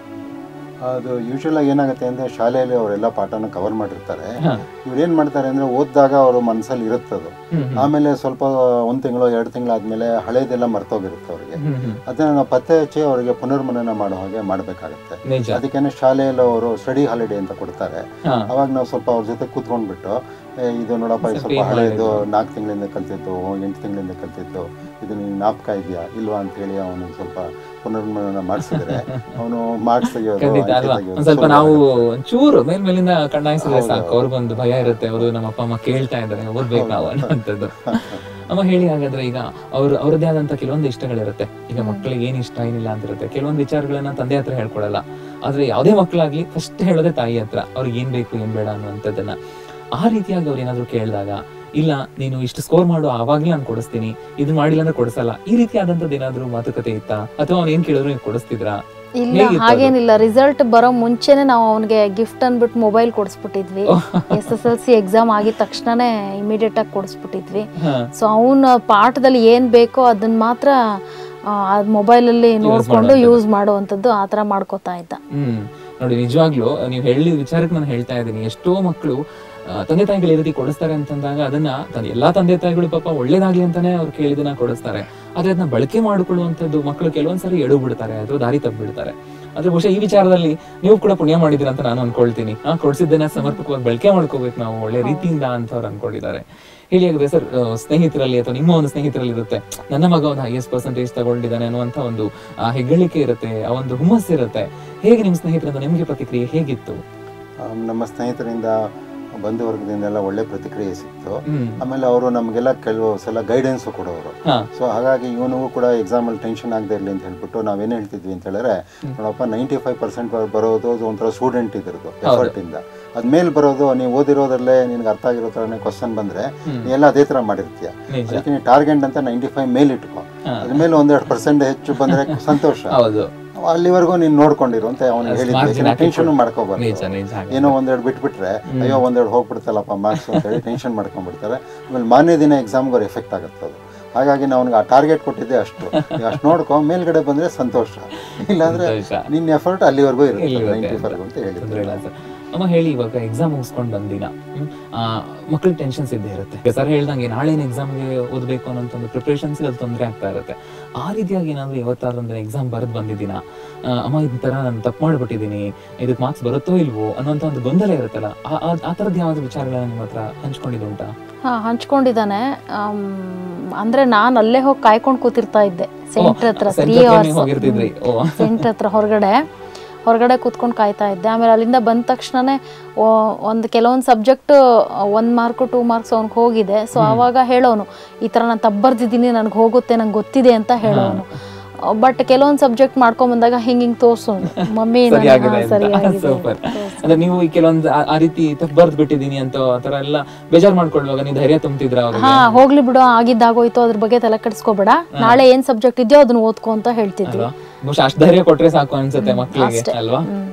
ಅದು ಯೂಶುವಲ್ ಆಗಿ ಏನಾಗುತ್ತೆ ಅಂದ್ರೆ ಶಾಲೆಯಲ್ಲಿ ಅವರೆಲ್ಲ ಪಾಠನ ಕವರ್ ಮಾಡಿರ್ತಾರೆ ಹಾ. ಇವ್ರು ಏನ್ ಮಾಡ್ತಾರೆ ಅಂದ್ರೆ ಓದಿದಾಗ ಅವ್ರ ಮನಸ್ಸಲ್ಲಿ ಇರುತ್ತದು ಹ್ಮ್, ಹ್ಮ್. ಆಮೇಲೆ ಸ್ವಲ್ಪ ಒಂದ್ ತಿಂಗಳು ಎರಡು ತಿಂಗಳಾದ್ಮೇಲೆ ಹಳೆದೆಲ್ಲ ಮರ್ತೋಗಿರುತ್ತೆ ಅವ್ರಿಗೆ ಹ್ಮ್, ಹ್ಮ್. ಅದನ್ನ ನಾವು ಪತ್ತೆ ಹಚ್ಚಿ ಅವರಿಗೆ ಪುನರ್ಮನನ ಮಾಡೋ ಹಾಗೆ ಮಾಡಬೇಕಾಗತ್ತೆ ನಿಜ ಅದಕ್ಕೇನೆ ಶಾಲೆಯಲ್ಲಿ ಅವರು ಸ್ಟಡಿ ಹಾಲಿಡೇ ಅಂತ ಕೊಡ್ತಾರೆ ಹಾ. ಅವಾಗ ನಾವು ಸ್ವಲ್ಪ ಅವ್ರ ಜೊತೆ ಕೂತ್ಕೊಂಡ್ಬಿಟ್ಟು ಏ, ಇದು ನೋಡಪ್ಪ ಇದು ಸ್ವಲ್ಪ ಸ್ವಲ್ಪ ಏನ್ ಹಳೆಯದು ಮಾಡಿದ್ದು? ನಾಲ್ಕು ತಿಂಗಳಿಂದ ಕಲ್ತಿತ್ತು ಎಂಟು ತಿಂಗಳಿಂದ ಕಲ್ತಿತ್ತು ಇದು ನಿನ್ ಜ್ಞಾಪಕ ಇದೆಯಾ ಇಲ್ವಾ ಅಂತ ಹೇಳಿ ಅವನು ಸ್ವಲ್ಪ ಪುನರ್ಮನನ ಮಾಡಿಸಿದ್ರೆ ಅವನು ಮಾರ್ಕ್ಸ್ ತೆಗಿಯೋದು ಖಂಡಿತ ಅಂಕೆ ಅಲ್ವಾ ತೆಗಿಯೋದು ಒಂದ್ ಸ್ವಲ್ಪ ಸುಲಭ ನಾವು ಆಗುತ್ತೆ. ಒಂಚೂರು ಮೇಲ್ಮೇಲಿಂದ ಕಣ್ಣಾಯಿಸಿದ್ರೆ ಹೌದು, ಸಾಕು ಹೌದು. ಅವ್ರಿಗೊಂದು ಭಯ ಇರುತ್ತೆ ಅವರು ನಮ್ಮ ಅಪ್ಪ ಅಮ್ಮ ಕೇಳ್ತಾ ಇದ್ದಾರೆ ಓದ್ಬೇಕು ನಾವು ಅನ್ನೋಂಥದ್ದು ಅಮ್ಮ ಹೇಳಿ ಹಾಗಾದ್ರೆ ಈಗ ಅವ್ರ ಅವ್ರದ್ದೇ ಆದಂತ ಕೆಲವೊಂದು ಇಷ್ಟಗಳಿರುತ್ತೆ ಈಗ ಮಕ್ಕಳಿಗೆ ಏನ್ ಇಷ್ಟ ಏನಿಲ್ಲ ಅಂತ ಇರುತ್ತೆ ಕೆಲವೊಂದು ವಿಚಾರಗಳನ್ನ ತಂದೆ ಹತ್ರ ಹೇಳ್ಕೊಡಲ್ಲ ಆದ್ರೆ ಯಾವುದೇ ಮಕ್ಕಳಾಗ್ಲಿ ಫಸ್ಟ್ ಹೇಳೋದೇ ತಾಯಿ ಹತ್ರ ಅವ್ರಿಗೆ ಏನ್ ಬೇಕು ಏನ್ ಬೇಡ ಅನ್ನುವಂಥದ್ದನ್ನ ಆ ರೀತಿಯಾಗಿ ಅವ್ರು ಏನಾದ್ರು ಕೇಳಿದಾಗ ಇಲ್ಲ ನೀನು ಇಷ್ಟು ಸ್ಕೋರ್ ಮಾಡು ಆವಾಗ್ಲೇ ನಾನು ಕೊಡಿಸ್ತೀನಿ ಇದು ಮಾಡಿಲ್ಲ ಅಂದ್ರೆ ಕೊಡಿಸಲ್ಲ ಈ ರೀತಿಯಾದಂಥದ್ದು ಏನಾದ್ರು ಮಾತುಕತೆ ಇತ್ತಾ ಅಥವಾ ಅವ್ನು ಏನ್ ಕೇಳಿದ್ರು ನೀವು ಕೊಡಿಸ್ತಿದ್ರಾ ಇಲ್ಲ ಹೇಗಿತ್ತು ಅದು? ಹಾಗೇನಿಲ್ಲ ರಿಸಲ್ಟ್ ಬರೋ ಮುಂಚೆನೆ ನಾವು ಅವನಿಗೆ ಗಿಫ್ಟ್ ಅಂದ್ಬಿಟ್ಟು ಮೊಬೈಲ್ ಕೊಡಿಸ್ಬಿಟ್ಟಿದ್ವಿ S S L C exam ಆಗಿದ ತಕ್ಷಣನೇ ಇಮಿಡಿಯೇಟ್ ಆಗಿ ಕೊಡಿಸ್ಬಿಟ್ಟಿದ್ವಿ ಹಾ ಸೊ ಅವನ ಪಾಠದಲ್ಲಿ ಏನ್ ಬೇಕೋ ಅದನ್ನ ಮಾತ್ರ ಮೊಬೈಲಲ್ಲಿ ನೋಡ್ಕೊಂಡು ಮಾಡುವಂಥದ್ದು. ಯೂಸ್ ಮಾಡುವಂಥದ್ದು ಆ ಥರ ಮಾಡ್ಕೋತಾ ಇದ್ದ ಹ್ಮ್ ನೋಡಿ ನಿಜವಾಗ್ಲೂ ನೀವು ಹೇಳಿದ ವಿಚಾರಕ್ಕೆ ನಾನು ಹೇಳ್ತಾ ಇದ್ದೀನಿ ಎಷ್ಟೋ ಮಕ್ಕಳು ಆ, ತಂದೆ ತಾಯಿಗಳು ಈ ರೀತಿ ಕೊಡಿಸ್ತಾರೆ ಅಂತಂದಾಗ ಅದನ್ನ ತನ್ನ ಎಲ್ಲಾ ತಂದೆ ತಾಯಿಗಳು ಪಾಪ ಒಳ್ಳೇದಾಗ್ಲಿ ಅಂತಾನೆ ಅವ್ರು ಕೇಳಿದನ್ನ ಕೊಡಿಸ್ತಾರೆ ಆದ್ರೆ ಅದನ್ನ ಬಳಕೆ ಮಾಡಿಕೊಳ್ಳುವಂಥದ್ದು ಮಕ್ಕಳು ಕೆಲವೊಂದ್ಸರಿ ಎಡು ಬಿಡ್ತಾರೆ ಅಥವಾ ದಾರಿ ತಪ್ಪಿಬಿಡ್ತಾರೆ ಅಂದ್ರೆ ಬಹುಶಃ ಈ ವಿಚಾರದಲ್ಲಿ ನೀವು ಕೂಡ ಪುಣ್ಯ ಮಾಡಿದಿರ ಅಂತ ನಾನು ಅನ್ಕೊಳ್ತೀನಿ ಆ ಕೊಡ್ಸಿದ್ದನ್ನ ಸಮರ್ಪಕವಾಗಿ ಬಳಕೆ ಮಾಡ್ಕೋಬೇಕು ನಾವು ಒಳ್ಳೆ ರೀತಿಯಿಂದ ಅಂತ ಅವ್ರು ಅನ್ಕೊಂಡಿದ್ದಾರೆ ಹೇಳಿ ಹಾಗಾದ್ರೆ ಸರ್ ಸ್ನೇಹಿತರಲ್ಲಿ ಅಥವಾ ನಿಮ್ಮ ಒಂದು ಸ್ನೇಹಿತರಲ್ಲಿ ಇರುತ್ತೆ ನನ್ನ ಮಗ ಒಂದು ಹೈಯೆಸ್ಟ್ ಪರ್ಸೆಂಟೇಜ್ ತಗೊಂಡಿದ್ದಾನೆ ಅನ್ನುವಂತ ಒಂದು ಆ, ಹೆಗ್ಗಳಿಕೆ ಇರುತ್ತೆ ಆ ಒಂದು ಹುಮ್ಮಸ್ ಇರುತ್ತೆ ಹೇಗೆ ನಿಮ್ಮ ಸ್ನೇಹಿತರಿಂದ ನಿಮಗೆ ಪ್ರತಿಕ್ರಿಯೆ ಹೇಗಿತ್ತು ಆ, ನಮ್ಮ ಸ್ನೇಹಿತರಿಂದ ಬಂಧು ವರ್ಗದಿಂದ ಎಲ್ಲ ಒಳ್ಳೆ ಪ್ರತಿಕ್ರಿಯೆ ಸಿಕ್ತು ಹ್ಮ್ ಆಮೇಲೆ ಅವರು ನಮಗೆಲ್ಲ ಕೆಲವು ಸಲ ಗೈಡೆನ್ಸ್ ಕೊಡೋರು ಹಾ ಸೊ ಹಾಗಾಗಿ ಇವನಿಗೂ ಕೂಡ ಎಕ್ಸಾಮಲ್ಲಿ ಟೆನ್ಷನ್ ಆಗದೆ ಇರಲಿ ಅಂತ ಹೇಳ್ಬಿಟ್ಟು ನಾವೇನು ಹೇಳ್ತಿದ್ವಿ ಅಂತ ಹೇಳಿದ್ರೆ ನೋಡಪ್ಪ ನೈಂಟಿ ಫೈವ್ ಪರ್ಸೆಂಟ್ ಬರೋದು ಅದು ಒಂಥರ ಸ್ಟೂಡೆಂಟ್ ಇದ್ರದ್ದು ಎಫರ್ಟ್ ಇಂದ ಅದ್ಮೇಲೆ ಬರೋದು ನೀವು ಓದಿರೋದ್ರಲ್ಲೇ ನಿನ್ಗೆ ಅರ್ಥ ಆಗಿರೋ ಥರನೇ ಕ್ವಶನ್ ಬಂದ್ರೆ ಹ್ಮ್. ನೀ ಎಲ್ಲ ಅದೇ ಥರ ಮಾಡಿರ್ತೀಯ ನಿಜ ಅದಕ್ಕೆ ನೀವು ಟಾರ್ಗೆಟ್ ಅಂತ ನೈಂಟಿ ಫೈವ್ ಮೇಲೆ ಇಟ್ಕೊ ಹಾ. ಅದ್ಮೇಲೆ ಒಂದೆರಡು ಪರ್ಸೆಂಟ್ ಹೆಚ್ಚು ಬಂದ್ರೆ ಸಂತೋಷ ಹೌದು ಅಲ್ಲಿವರೆಗೂ ನೀನು ನೋಡ್ಕೊಂಡಿರು ಅಂತ ಅವ್ನಿಗೆ Margin ಹೇಳಿದ್ದೆ ಹಾಕಿ ಟೆನ್ಷನ್ ನಿಜ ಮಾಡ್ಕೋಬಾರ್ದು ನಿಜ ಹಾಗೆ. ಏನೋ ಒಂದೆರಡು ಬಿಟ್ಬಿಟ್ರೆ ಅಯ್ಯೋ ಒಂದೆರಡು ಹೋಗ್ಬಿಡ್ತಲ್ಲಪ್ಪ ಮಾರ್ಕ್ಸ್ ಅಂತ ಹೇಳಿ ಟೆನ್ಷನ್ ಮಾಡ್ಕೊಂಡ್ಬಿಡ್ತಾರೆ ಆಮೇಲೆ ಮಾನ್ಯ ದಿನ ಎಕ್ಸಾಮ್ಗೆ ಅವ್ರು ಎಫೆಕ್ಟ್ ಆಗುತ್ತೆ ಅದು ಹಾಗಾಗಿ ನಾವು ಅವ್ನಿಗೆ ಆ ಟಾರ್ಗೆಟ್ ಕೊಟ್ಟಿದ್ದೆ ಅಷ್ಟು ನೀವು ಅಷ್ಟು ನೋಡ್ಕೊ ಮೇಲ್ಗಡೆ ಬಂದ್ರೆ ಸಂತೋಷ ಇಲ್ಲಾಂದ್ರೆ ಸಂತೋಷ. ನಿನ್ನ ಎಫರ್ಟ್ ಅಲ್ಲಿವರೆಗೂ ಇರುತ್ತೆ ಇಲ್ಲಿರುತ್ತೆ ನೈಂಟಿ ಅಂತ. ಫೈವ್ ಅಂತ ತೊಂದ್ರೆ ಇಲ್ಲ ಹೇಳಿದ್ರು ಸರ್ ಅಮ್ಮ ಹೇಳಿ ಇವಾಗ ಎಕ್ಸಾಮ್ ಮುಗಿಸ್ಕೊಂಡು ಬಂದಿನ ಮಕ್ಳಿಗೆ ಟೆನ್ಷನ್ಸ್ ಇದ್ದೇ ಇರುತ್ತೆ ಸರ್ ಹೇಳ್ದಂಗೆ ನಾಳೆನ ಎಕ್ಸಾಮ್ಗೆ ಓದಬೇಕು ಅನ್ನೋಂಥ ಒಂದು ಪ್ರಿಪ್ರೇಷನ್ಸ್ ಅದು ತೊಂದರೆ ಆಗ್ತಾ ಇರುತ್ತೆ ಆ ರೀತಿಯಾಗಿ ಏನಾದ್ರು ಯಾವತ್ತಾದ್ರೂ ಎಕ್ಸಾಮ್ ಬರೆದು ಬಂದಿದ್ದೀನ ಆ, ಅಮ್ಮ ಈ ತರ ನಾನು ತಪ್ಪು ಮಾಡ್ಬಿಟ್ಟಿದ್ದೀನಿ ಇದಕ್ಕೆ ಮಾರ್ಕ್ಸ್ ಬರುತ್ತೋ ಇಲ್ವೋ ಅನ್ನೋಂಥ ಒಂದು ಗೊಂದಲ ಇರುತ್ತಲ್ಲ ಆ- ಆ- ಆ ಥರದ್ದು ಯಾವ್ದು ವಿಚಾರಗಳನ್ನ ನಿಮ್ಮ ಹತ್ರ ಹಂಚ್ಕೊಂಡಿದ್ದುಂಟಾ ಹಾ ಹಂಚ್ಕೊಂಡಿದ್ದಾನೆ ಆಮ್, ಅಂದ್ರೆ ನಾನು ಅಲ್ಲೇ ಹೋಗಿ ಕಾಯ್ಕೊಂಡು ಕೂತಿರ್ತಾ ಇದ್ದೆ ಸೆಂಟ್ರ್ ಹತ್ರ ತ್ರೀ ಸೆಂಟ್ರ್ ಅವರ್ಸ್ ಹೋಗಿರ್ತಿದ್ರಿ ಓ ಸೆಂಟ್ರ್ ಹತ್ರ ಹೊರಗಡೆ ಹೊರಗಡೆ ಕೂತ್ಕೊಂಡು ಕಾಯ್ತಾ ಇದ್ದೆ ಆಮೇಲೆ ಅಲ್ಲಿಂದ ಬಂದ ತಕ್ಷಣನೇ ಒಂದು ಕೆಲವೊಂದು ಸಬ್ಜೆಕ್ಟ್ ಒಂದು ಮಾರ್ಕು ಟೂ ಮಾರ್ಕ್ಸ್ ಅವ್ನಿಗೆ ಹೋಗಿದೆ ಸೊ ಆವಾಗ ಹೇಳೋನು ಈ ಥರ ನಾನು ತಬ್ಬರ್ದಿದ್ದೀನಿ ನನಗೆ ಹೋಗುತ್ತೆ ನಂಗೆ ಗೊತ್ತಿದೆ ಅಂತ ಹೇಳೋನು ಬಟ್ ಕೆಲವೊಂದು ಸಬ್ಜೆಕ್ಟ್ ಮಾಡ್ಕೊಂಬಂದಾಗ ಹಿಂಗೆ ಹಿಂಗೆ ತೋರ್ಸೋನು ಮಮ್ಮಿ ನಾನು ಸರಿಯಾಗಿದೆ ಹಾ, ಅಂತ ಸರಿಯಾಗಿದೆ ಸೂಪರ್ ಅಂದ್ರೆ ನೀವು ಈ ಕೆಲವೊಂದು ಆ- ಆ ರೀತಿ ತಪ್ಪು ಬರ್ದ್ ಬಿಟ್ಟಿದೀನಿ ಅಂತ ಆ ತರ ಎಲ್ಲ ಬೇಜಾರ್ ಮಾಡ್ಕೊಳ್ಳುವಾಗ ನೀವು ಧೈರ್ಯ ತುಂಬ್ತಿದ್ರ ಅವ್ರಿಗೆ ಹಾ ಹೋಗ್ಲಿ ಬಿಡು ಆಗಿದ್ದಾಗೋಯ್ತು ಅದ್ರ ಬಗ್ಗೆ ತಲೆ ಕೆಡಿಸ್ಕೋಬೇಡ ನಾಳೆ ಏನ್ ಸಬ್ಜೆಕ್ಟ್ ಇದೆಯೋ ಅದನ್ನ ಓದ್ಕೊ ಅಂತ ಹೇಳ್ತಿದ್ವಿ ಅಲ್ವಾ ಬಹುಶಃ ಅಷ್ಟು ಧೈರ್ಯ ಕೊಟ್ರೆ ಸಾಕು ಅನ್ಸುತ್ತೆ ಮಕ್ಕಳಿಗೆ ಅಷ್ಟೇ. ಅಲ್ವಾ ಹ್ಮ್.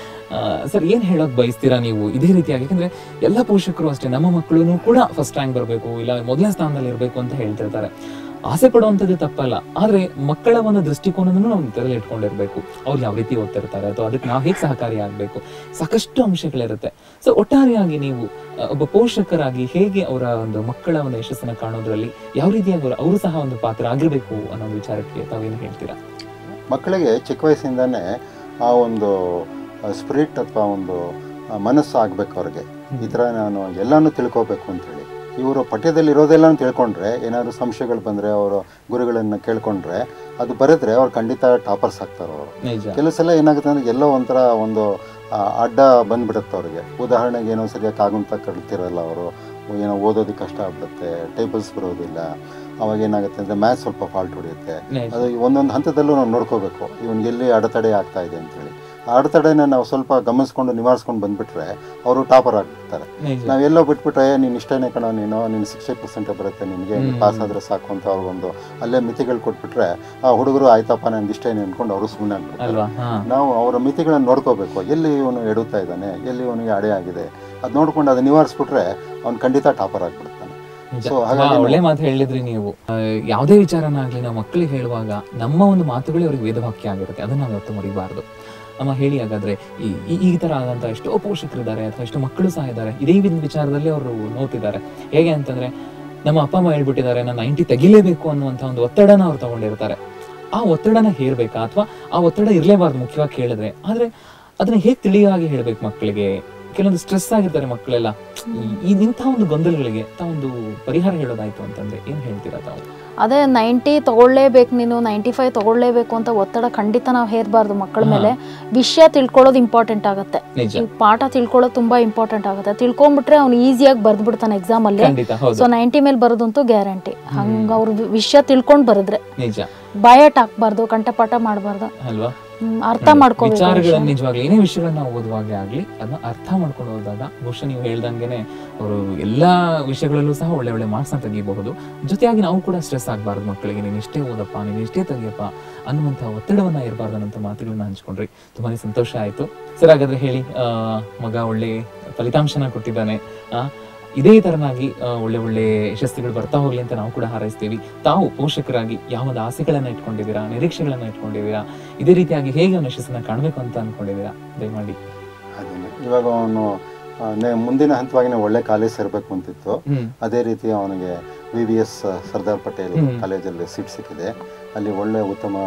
ಸರ್ ಏನ್ ಹೇಳಕ್ ಬಯಸ್ತೀರಾ ನೀವು ಇದೇ ರೀತಿಯಾಗಿ ಯಾಕಂದ್ರೆ ಎಲ್ಲ ಪೋಷಕರು ಅಷ್ಟೇ ನಮ್ಮ ಮಕ್ಕಳು ಕೂಡ ಫಸ್ಟ್ ರ್ಯಾಂಕ್ ಬರಬೇಕು ಇಲ್ಲ ಮೊದಲನೇ ಸ್ಥಾನದಲ್ಲಿ ಇರಬೇಕು ಅಂತ ಹೇಳ್ತಿರ್ತಾರೆ ಆಸೆ ಪಡುವಂಥದ್ದು ತಪ್ಪಲ್ಲ ಆದ್ರೆ ಮಕ್ಕಳ ಒಂದು ದೃಷ್ಟಿಕೋನವನ್ನು ನಾವು ತಲೆಯಲ್ಲಿ ಇಟ್ಕೊಂಡಿರ್ಬೇಕು ಅವ್ರು ಯಾವ ರೀತಿ ಓದ್ತಿರ್ತಾರೆ ಅಥವಾ ಅದಕ್ಕೆ ನಾವು ಹೇಗೆ ಸಹಕಾರಿ ಆಗ್ಬೇಕು ಸಾಕಷ್ಟು ಅಂಶಗಳಿರುತ್ತೆ ಸೊ ಒಟ್ಟಾರೆಯಾಗಿ ನೀವು ಆ, ಒಬ್ಬ ಪೋಷಕರಾಗಿ ಹೇಗೆ ಅವರ ಒಂದು ಮಕ್ಕಳ ಒಂದು ಯಶಸ್ಸನ್ನ ಕಾಣೋದ್ರಲ್ಲಿ ಯಾವ ರೀತಿಯಾಗಿ ಅವ್ರು- ಅವರು ಸಹ ಒಂದು ಪಾತ್ರ ಆಗಿರ್ಬೇಕು ಅನ್ನೋ ಒಂದು ವಿಚಾರಕ್ಕೆ ತಾವೇನು ಹೇಳ್ತೀರಾ ಮಕ್ಕಳಿಗೆ ಚಿಕ್ಕ ವಯಸ್ಸಿಂದಾನೇ ಆ ಒಂದು ಸ್ಪಿರಿಟ್ ಅಥವಾ ಒಂದು ಆ, ಮನಸ್ಸು ಆಗ್ಬೇಕು ಅವ್ರಿಗೆ ಈ ಥರ ನಾನು ಎಲ್ಲಾನು ತಿಳ್ಕೊಬೇಕು ಅಂತೇಳಿ ಇವರು ಪಠ್ಯದಲ್ಲಿ ಇರೋದೆಲ್ಲನೂ ತಿಳ್ಕೊಂಡ್ರೆ ಏನಾದ್ರು ಸಂಶಯಗಳು ಬಂದರೆ ಅವರು ಗುರುಗಳನ್ನು ಕೇಳ್ಕೊಂಡ್ರೆ ಅದು ಬರೆದ್ರೆ ಅವ್ರು ಖಂಡಿತ ಟಾಪರ್ಸ್ ಆಗ್ತಾರೆ ಅವರು ನಿಜ ಕೆಲವು ಸಲ ಏನಾಗುತ್ತೆ ಅಂದರೆ ಎಲ್ಲೋ ಒಂಥರ ಒಂದು ಆ, ಅಡ್ಡ ಬಂದ್ಬಿಡುತ್ತೆ ಅವ್ರಿಗೆ ಉದಾಹರಣೆಗೆ ಏನೋ ಸರಿಯಾಗಿ ಕಾಗುಂತ ಕಲ್ತಿರಲ್ಲ ಅವರು ಏನೋ ಓದೋದಕ್ಕೆ ಕಷ್ಟ ಆಗ್ಬಿಡುತ್ತೆ ಟೇಬಲ್ಸ್ ಬರೋದಿಲ್ಲ ಅವಾಗ ಏನಾಗುತ್ತೆ ಅಂದರೆ ಮ್ಯಾಥ್ಸ್ ಸ್ವಲ್ಪ ಫಾಲ್ಟ್ ಹೊಡೆಯುತ್ತೆ ನಿಜ. ಅದು ಒಂದೊಂದು ಹಂತದಲ್ಲೂ ನಾವು ನೋಡ್ಕೋಬೇಕು ಇವನ್ ಎಲ್ಲಿ ಅಡೆತಡೆ ಆಗ್ತಾ ಇದೆ ಅಂತೇಳಿ ಆ ಅಡೆತಡೆನ ನಾವು ಸ್ವಲ್ಪ ಗಮನಿಸ್ಕೊಂಡು ನಿವಾರಿಸ್ಕೊಂಡು ಬಂದ್ಬಿಟ್ರೆ ಅವರು ಟಾಪರ್ ಆಗ್ಬಿಡ್ತಾರೆ ನಿಜ. ನಾವೆಲ್ಲೋ ಬಿಟ್ಬಿಟ್ರೆ ನೀನು ಇಷ್ಟೇನೆ ಕಣ ನೀನು ನೀನು ಸಿಕ್ಸ್ಟಿ ಪರ್ಸೆಂಟ್ ಬರುತ್ತೆ ನಿನಗೆ ಹ್ಮ್. ಪಾಸ್ ಆದ್ರೆ ಸಾಕು ಅಂತ ಅವ್ರಿಗೊಂದು ಅಲ್ಲೇ ಮಿತಿಗಳು ಕೊಟ್ಬಿಟ್ರೆ ಆ ಹುಡುಗರು ಆಯ್ತಪ್ಪ ನಂಗೆ ಇಷ್ಟೇನೆ ಅನ್ಕೊಂಡು ಅವರು ಸುಮ್ಮನೆ ಆಗ್ಬಿಡ್ತಾರೆ ಅಲ್ವಾ ಹಾ ನಾವು ಅವರ ಮಿತಿಗಳನ್ನು ನೋಡ್ಕೋಬೇಕು ಎಲ್ಲಿ ಇವನು ಎಡುತ್ತಾ ಇದ್ದಾನೆ ಎಲ್ಲಿ ಇವನಿಗೆ ಅಡೆ ಆಗಿದೆ ಅದು ನೋಡ್ಕೊಂಡು ಅದು ನಿವಾರಿಸ್ಬಿಟ್ರೆ ಅವ್ನು ಖಂಡಿತ ಟಾಪರ್ ಆಗ್ಬಿಡ್ತಾನೆ ನಿಜ. So, ವಾ, ಹಾಗಾಗಿ ಒಳ್ಳೆ ಮಾತು ಹೇಳಿದ್ರಿ ನೀವು ಆ, ಯಾವುದೇ ವಿಚಾರನಾಗ್ಲಿ ನಾವು ಮಕ್ಕಳಿಗೆ ಹೇಳುವಾಗ ನಮ್ಮ ಒಂದು ಮಾತುಗಳೇ ಅವ್ರಿಗೆ ವೇದವಾಕ್ಯ ಆಗಿರುತ್ತೆ ಅದನ್ನ ನಾವು ಯಾವತ್ತೂ ಮರಿಬಾರ್ದು ಅಮ್ಮ ಹೇಳಿ ಹಾಗಾದ್ರೆ ಈ ಈ- ಈ ತರ ಆದಂತ ಎಷ್ಟೋ ಪೋಷಕರಿದ್ದಾರೆ ಅಥವಾ ಎಷ್ಟೋ ಮಕ್ಕಳು ಸಹ ಇದ್ದಾರೆ ಇದೇ ಒಂದು ವಿಚಾರದಲ್ಲಿ ಅವರು ನೋಡ್ತಿದ್ದಾರೆ ಹೇಗೆ ಅಂತಂದ್ರೆ ನಮ್ಮ ಅಪ್ಪ ಅಮ್ಮ ಹೇಳ್ಬಿಟ್ಟಿದ್ದಾರೆ ನಾನು ನೈಂಟಿ ತೆಗಿಲೇಬೇಕು ಅನ್ನುವಂತ ಒಂದು ಒತ್ತಡನ ಅವ್ರು ತಗೊಂಡಿರ್ತಾರೆ ಆ ಒತ್ತಡನ ಹೇರ್ಬೇಕಾ ಅಥವಾ ಆ ಒತ್ತಡ ಇರಲೇಬಾರ್ದು ಮುಖ್ಯವಾಗಿ ಕೇಳಿದ್ರೆ ಆದ್ರೆ ಅದನ್ನ ಹೇಗೆ ತಿಳಿಯಾಗಿ ಹೇಳ್ಬೇಕು ಮಕ್ಕಳಿಗೆ ಕೆಲವೊಂದು ಸ್ಟ್ರೆಸ್ ಆಗಿರ್ತಾರೆ ಮಕ್ಕಳೆಲ್ಲ ಈ- ಈ ಇಂಥ ಒಂದು ಗೊಂದಲಗಳಿಗೆ ತಾವೊಂದು ಪರಿಹಾರ ಹೇಳೋದಾಯ್ತು ಅಂತಂದ್ರೆ ಏನ್ ಹೇಳ್ತೀರಾ ತಾವು ಅದೇ ನೈಂಟಿ ತಗೊಳ್ಳೇಬೇಕು ನೀನು ನೈಂಟಿ ಫೈವ್ ತಗೊಳ್ಳೇಬೇಕು ಅಂತ ಒತ್ತಡ ಖಂಡಿತ ನಾವು ಹೇರಬಾರ್ದು ಮಕ್ಕಳ ಮೇಲೆ ವಿಷಯ ತಿಳ್ಕೊಳ್ಳೋದು ಇಂಪಾರ್ಟೆಂಟ್ ಆಗುತ್ತೆ ನಿಜ ಈ ಪಾಠ ತಿಳ್ಕೊಳ್ಳೋದು ತುಂಬಾ ಇಂಪಾರ್ಟೆಂಟ್ ಆಗುತ್ತೆ ತಿಳ್ಕೊಂಡ್ಬಿಟ್ರೆ ಅವ್ನು ಈಸಿಯಾಗಿ ಬರ್ದ್ಬಿಡ್ತಾನೆ ಎಕ್ಸಾಮ್ ಅಲ್ಲಿ ಖಂಡಿತ ಹೌದು ಸೊ ನೈಂಟಿ ಮೇಲೆ ಬರೋದಂತೂ ಗ್ಯಾರಂಟಿ ಹಂಗ ಅವ್ರು ವಿ- ವಿಷಯ ತಿಳ್ಕೊಂಡ್ ಬರೆದ್ರೆ ನಿಜ ಬಯಟ್ ಹಾಕ್ಬಾರ್ದು ಕಂಠಪಾಠ ಮಾಡಬಾರ್ದು ಅಲ್ವಾ ಅರ್ಥ ಮಾಡ್ಕೋಬೇಕು ವಿಚಾರಗಳನ್ನ ನಿಜವಾಗ್ಲಿ ಏನೇ ವಿಷಯಗಳನ್ನ ನಾವು ಓದುವಾಗಲೇ ಆಗ್ಲಿ ಅದನ್ನ ಅರ್ಥ ಮಾಡ್ಕೊಂಡು ಹೋದಾಗ ಬಹುಶಃ ನೀವು ಹೇಳ್ದಂಗೆನೆ ಅವರು ಎಲ್ಲಾ ವಿಷಯಗಳಲ್ಲೂ ಸಹ ಒಳ್ಳೆ ಒಳ್ಳೆ ಮಾರ್ಕ್ಸ್ ತೆಗಿಬಹುದು ಜೊತೆಯಾಗಿ ನಾವು ಕೂಡ ಸ್ಟ್ರೆಸ್ ಆಗಬಾರ್ದು ಮಕ್ಕಳಿಗೆ ನೀನು ಇಷ್ಟೇ ಓದಪ್ಪ ನೀನು ಇಷ್ಟೇ ತೆಗಿಯಪ್ಪ ಅನ್ನುವಂಥ ಒತ್ತಡವನ್ನ ಇರಬಾರ್ದು ಅನ್ನೋಂಥ ಮಾತುಗಳನ್ನ ಹಂಚ್ಕೊಂಡ್ರಿ ತುಂಬಾನೇ ಸಂತೋಷ ಆಯ್ತು ಸರ್ ಹಾಗಾದ್ರೆ ಹೇಳಿ ಆ, ಮಗ ಒಳ್ಳೆ ಫಲಿತಾಂಶನ ಕೊಟ್ಟಿದ್ದಾನೆ ಆ, ಇದೇ ತರನಾಗಿ ಆ, ಒಳ್ಳೆ ಒಳ್ಳೆ ಯಶಸ್ಸುಗಳು ಬರ್ತಾ ಹೋಗ್ಲಿ ಅಂತ ನಾವು ಕೂಡ ಹಾರೈಸ್ತೀವಿ ತಾವು ಪೋಷಕರಾಗಿ ಯಾವೊಂದು ಆಸೆಗಳನ್ನ ಇಟ್ಕೊಂಡಿದ್ದೀರಾ ನಿರೀಕ್ಷೆಗಳನ್ನ ಇಟ್ಕೊಂಡಿದ್ದೀರಾ ಇದೇ ರೀತಿಯಾಗಿ ಹೇಗೆ ಅವನ ಯಶಸ್ಸನ್ನ ಕಾಣಬೇಕು ಅಂತ ಅನ್ಕೊಂಡಿದ್ದೀರಾ ದಯಮಾಡಿ ಅದೇನೆ ಇವಾಗ ಅವನು ಆ, ನೆ- ಮುಂದಿನ ಹಂತವಾಗಿ ಒಳ್ಳೆ ಕಾಲೇಜ್ ಸೇರಬೇಕು ಅಂತಿತ್ತು ಹ್ಮ್ ಅದೇ ರೀತಿ ಅವನಿಗೆ V V S Sardar Patel ಹ್ಮ್. ಕಾಲೇಜಲ್ಲಿ ಸೀಟ್ ಸಿಕ್ಕಿದೆ ಅಲ್ಲಿ ಒಳ್ಳೆ ಉತ್ತಮ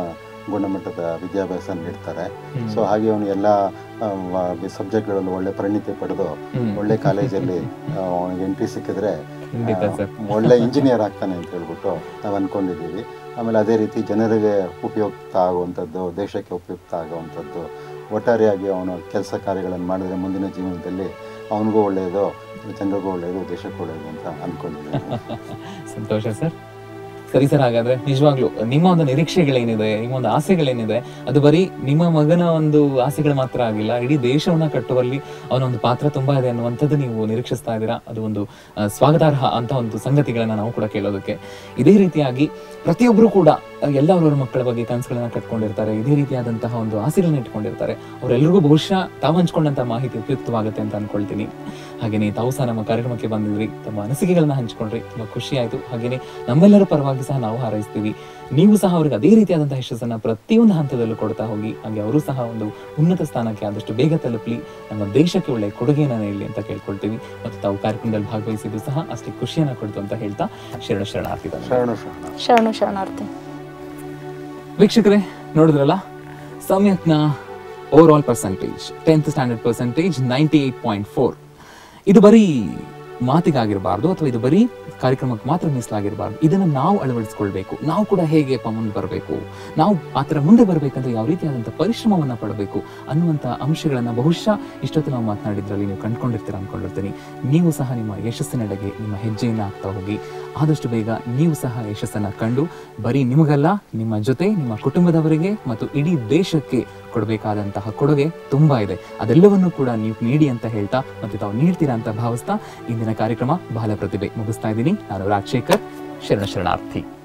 ಗುಣಮಟ್ಟದ ವಿದ್ಯಾಭ್ಯಾಸ ನೀಡ್ತಾರೆ ಹ್ಮ್. ಸೊ ಹಾಗೆ ಅವನು ಎಲ್ಲ ಸಬ್ಜೆಕ್ಟ್ಗಳಲ್ಲೂ ಒಳ್ಳೆ ಪರಿಣಿತಿ ಪಡೆದು ಹ್ಮ್. ಒಳ್ಳೆ ಕಾಲೇಜಲ್ಲಿ ಅವನಿಗೆ ಎಂಟ್ರಿ ಸಿಕ್ಕಿದ್ರೆ ಖಂಡಿತ ಆ, ಸರ್ ಒಳ್ಳೆ ಇಂಜಿನಿಯರ್ ಆಗ್ತಾನೆ ಅಂತ ಹೇಳ್ಬಿಟ್ಟು ನಾವು ಅಂದ್ಕೊಂಡಿದ್ದೀವಿ ಆಮೇಲೆ ಅದೇ ರೀತಿ ಜನರಿಗೆ ಉಪಯುಕ್ತ ಆಗುವಂಥದ್ದು ದೇಶಕ್ಕೆ ಉಪಯುಕ್ತ ಆಗುವಂಥದ್ದು ಒಟ್ಟಾರೆಯಾಗಿ ಅವನು ಕೆಲಸ ಕಾರ್ಯಗಳನ್ನು ಮಾಡಿದ್ರೆ ಮುಂದಿನ ಜೀವನದಲ್ಲಿ ಅವನಿಗೂ ಒಳ್ಳೆಯದು ಜನರಿಗೂ ಒಳ್ಳೆಯದು ದೇಶಕ್ಕೂ ಒಳ್ಳೆಯದು ಅಂತ ಅಂದ್ಕೊಂಡಿದ್ದೀನಿ ಸಂತೋಷ ಸರ್ ಸರಿ ಸರ್ ಹಾಗಾದ್ರೆ ನಿಜವಾಗ್ಲು ನಿಮ್ಮ ಒಂದು ನಿರೀಕ್ಷೆಗಳೇನಿದೆ ನಿಮ್ಮ ಒಂದು ಆಸೆಗಳೇನಿದೆ ಅದು ಬರೀ ನಿಮ್ಮ ಮಗನ ಒಂದು ಆಸೆಗಳು ಮಾತ್ರ ಆಗಿಲ್ಲ ಇಡೀ ದೇಶವನ್ನ ಕಟ್ಟುವಲ್ಲಿ ಅವನ ಒಂದು ಪಾತ್ರ ತುಂಬಾ ಇದೆ ಅನ್ನುವಂಥದ್ದು ನೀವು ನಿರೀಕ್ಷಿಸ್ತಾ ಇದ್ದೀರಾ ಅದು ಒಂದು ಆ, ಸ್ವಾಗತಾರ್ಹ ಅಂತ ಒಂದು ಸಂಗತಿಗಳನ್ನ ನಾವು ಕೂಡ ಕೇಳೋದಕ್ಕೆ ಇದೇ ರೀತಿಯಾಗಿ ಪ್ರತಿಯೊಬ್ಬರು ಕೂಡ ಆ, ಎಲ್ಲ ಅವರವರ ಮಕ್ಕಳ ಬಗ್ಗೆ ಕನಸುಗಳನ್ನ ಕಟ್ಕೊಂಡಿರ್ತಾರೆ ಇದೇ ರೀತಿಯಾದಂತಹ ಒಂದು ಆಸೆಗಳನ್ನ ಇಟ್ಕೊಂಡಿರ್ತಾರೆ ಅವರೆಲ್ಲರಿಗೂ ಬಹುಶಃ ತಾವು ಹಂಚ್ಕೊಂಡಂತ ಮಾಹಿತಿ ಉಪಯುಕ್ತವಾಗುತ್ತೆ ಅಂತ ಅನ್ಕೊಳ್ತೀನಿ ಹಾಗೇನೆ ತಾವು ಸಹ ನಮ್ಮ ಕಾರ್ಯಕ್ರಮಕ್ಕೆ ಬಂದಿದ್ರಿ ತಮ್ಮ ಅನಿಸಿಕೆಗಳನ್ನ ಹಂಚ್ಕೊಂಡ್ರಿ ತುಂಬಾ ಖುಷಿ ಆಯ್ತು ಹಾಗೇನೆ ನಮ್ಮೆಲ್ಲರ ಪರವಾಗಿ ಸಹ ನಾವು ಹಾರೈಸ್ತೀವಿ ನೀವು ಸಹ ಅವ್ರಿಗೆ ಅದೇ ರೀತಿಯಾದಂತಹ ಯಶಸ್ಸನ್ನ ಪ್ರತಿಯೊಂದು ಹಂತದಲ್ಲೂ ಕೊಡ್ತಾ ಹೋಗಿ ಹಾಗೆ ಅವರು ಸಹ ಒಂದು ಉನ್ನತ ಸ್ಥಾನಕ್ಕೆ ಆದಷ್ಟು ಬೇಗ ತಲುಪಲಿ ನಮ್ಮ ದೇಶಕ್ಕೆ ಒಳ್ಳೆ ಕೊಡುಗೆಯನ್ನ ನೀಡಲಿ ಅಂತ ಕೇಳ್ಕೊಳ್ತೀವಿ ಮತ್ತು ತಾವು ಕಾರ್ಯಕ್ರಮದಲ್ಲಿ ಭಾಗವಹಿಸಿದ್ದು ಸಹ ಅಷ್ಟೇ ಖುಷಿಯನ್ನ ಕೊಡ್ತು ಅಂತ ಹೇಳ್ತಾ ಶರಣ ಶರಣಾರ್ಥಿಗಳು ಶರಣ ಶರಣ ಶರಣು ಶರಣಾರ್ಥಿ ವೀಕ್ಷಕರೇ ನೋಡಿದ್ರಲ್ಲ ಸಮ್ಯಕ್ನ overall percentage tenth standard percentage ninety eight point four ಇದು ಬರೀ ಮಾತಿಗಾಗಿರಬಾರ್ದು ಅಥವಾ ಇದು ಬರೀ ಕಾರ್ಯಕ್ರಮಕ್ಕೆ ಮಾತ್ರ ಮೀಸಲಾಗಿರಬಾರ್ದು ಇದನ್ನು ನಾವು ಅಳವಡಿಸ್ಕೊಳ್ಬೇಕು ನಾವು ಕೂಡ ಹೇಗೆ ಮುಂದೆ ಬರಬೇಕು ನಾವು ಆ ಥರ ಮುಂದೆ ಬರಬೇಕಂದ್ರೆ ಯಾವ ರೀತಿಯಾದಂಥ ಪರಿಶ್ರಮವನ್ನು ಪಡಬೇಕು ಅನ್ನುವಂಥ ಅಂಶಗಳನ್ನು ಬಹುಶಃ ಇಷ್ಟೊತ್ತು ನಾವು ಮಾತನಾಡಿದ್ರಲ್ಲಿ ನೀವು ಕಂಡ್ಕೊಂಡಿರ್ತೀರ ಅನ್ಕೊಂಡಿರ್ತೀನಿ ನೀವು ಸಹ ನಿಮ್ಮ ಯಶಸ್ಸಿನೆಡೆಗೆ ನಿಮ್ಮ ಹೆಜ್ಜೆಯನ್ನು ಹಾಕ್ತಾ ಹೋಗಿ ಆದಷ್ಟು ಬೇಗ ನೀವು ಸಹ ಯಶಸ್ಸನ್ನು ಕಂಡು ಬರೀ ನಿಮಗಲ್ಲ ನಿಮ್ಮ ಜೊತೆ ನಿಮ್ಮ ಕುಟುಂಬದವರಿಗೆ ಮತ್ತು ಇಡೀ ದೇಶಕ್ಕೆ ಕೊಡಬೇಕಾದಂತಹ ಕೊಡುಗೆ ತುಂಬಾ ಇದೆ ಅದೆಲ್ಲವನ್ನು ಕೂಡ ನೀವು ನೀಡಿ ಅಂತ ಹೇಳ್ತಾ ಮತ್ತು ತಾವು ನೀಡ್ತೀರಾ ಅಂತ ಭಾವಿಸ್ತಾ ಇಂದಿನ ಕಾರ್ಯಕ್ರಮ ಬಹಳ ಪ್ರತಿಭೆ ಮುಗಿಸ್ತಾ ಇದ್ದೀನಿ ನಾನು ರಾಜಶೇಖರ್ ಶರಣ ಶರಣಾರ್ಥಿ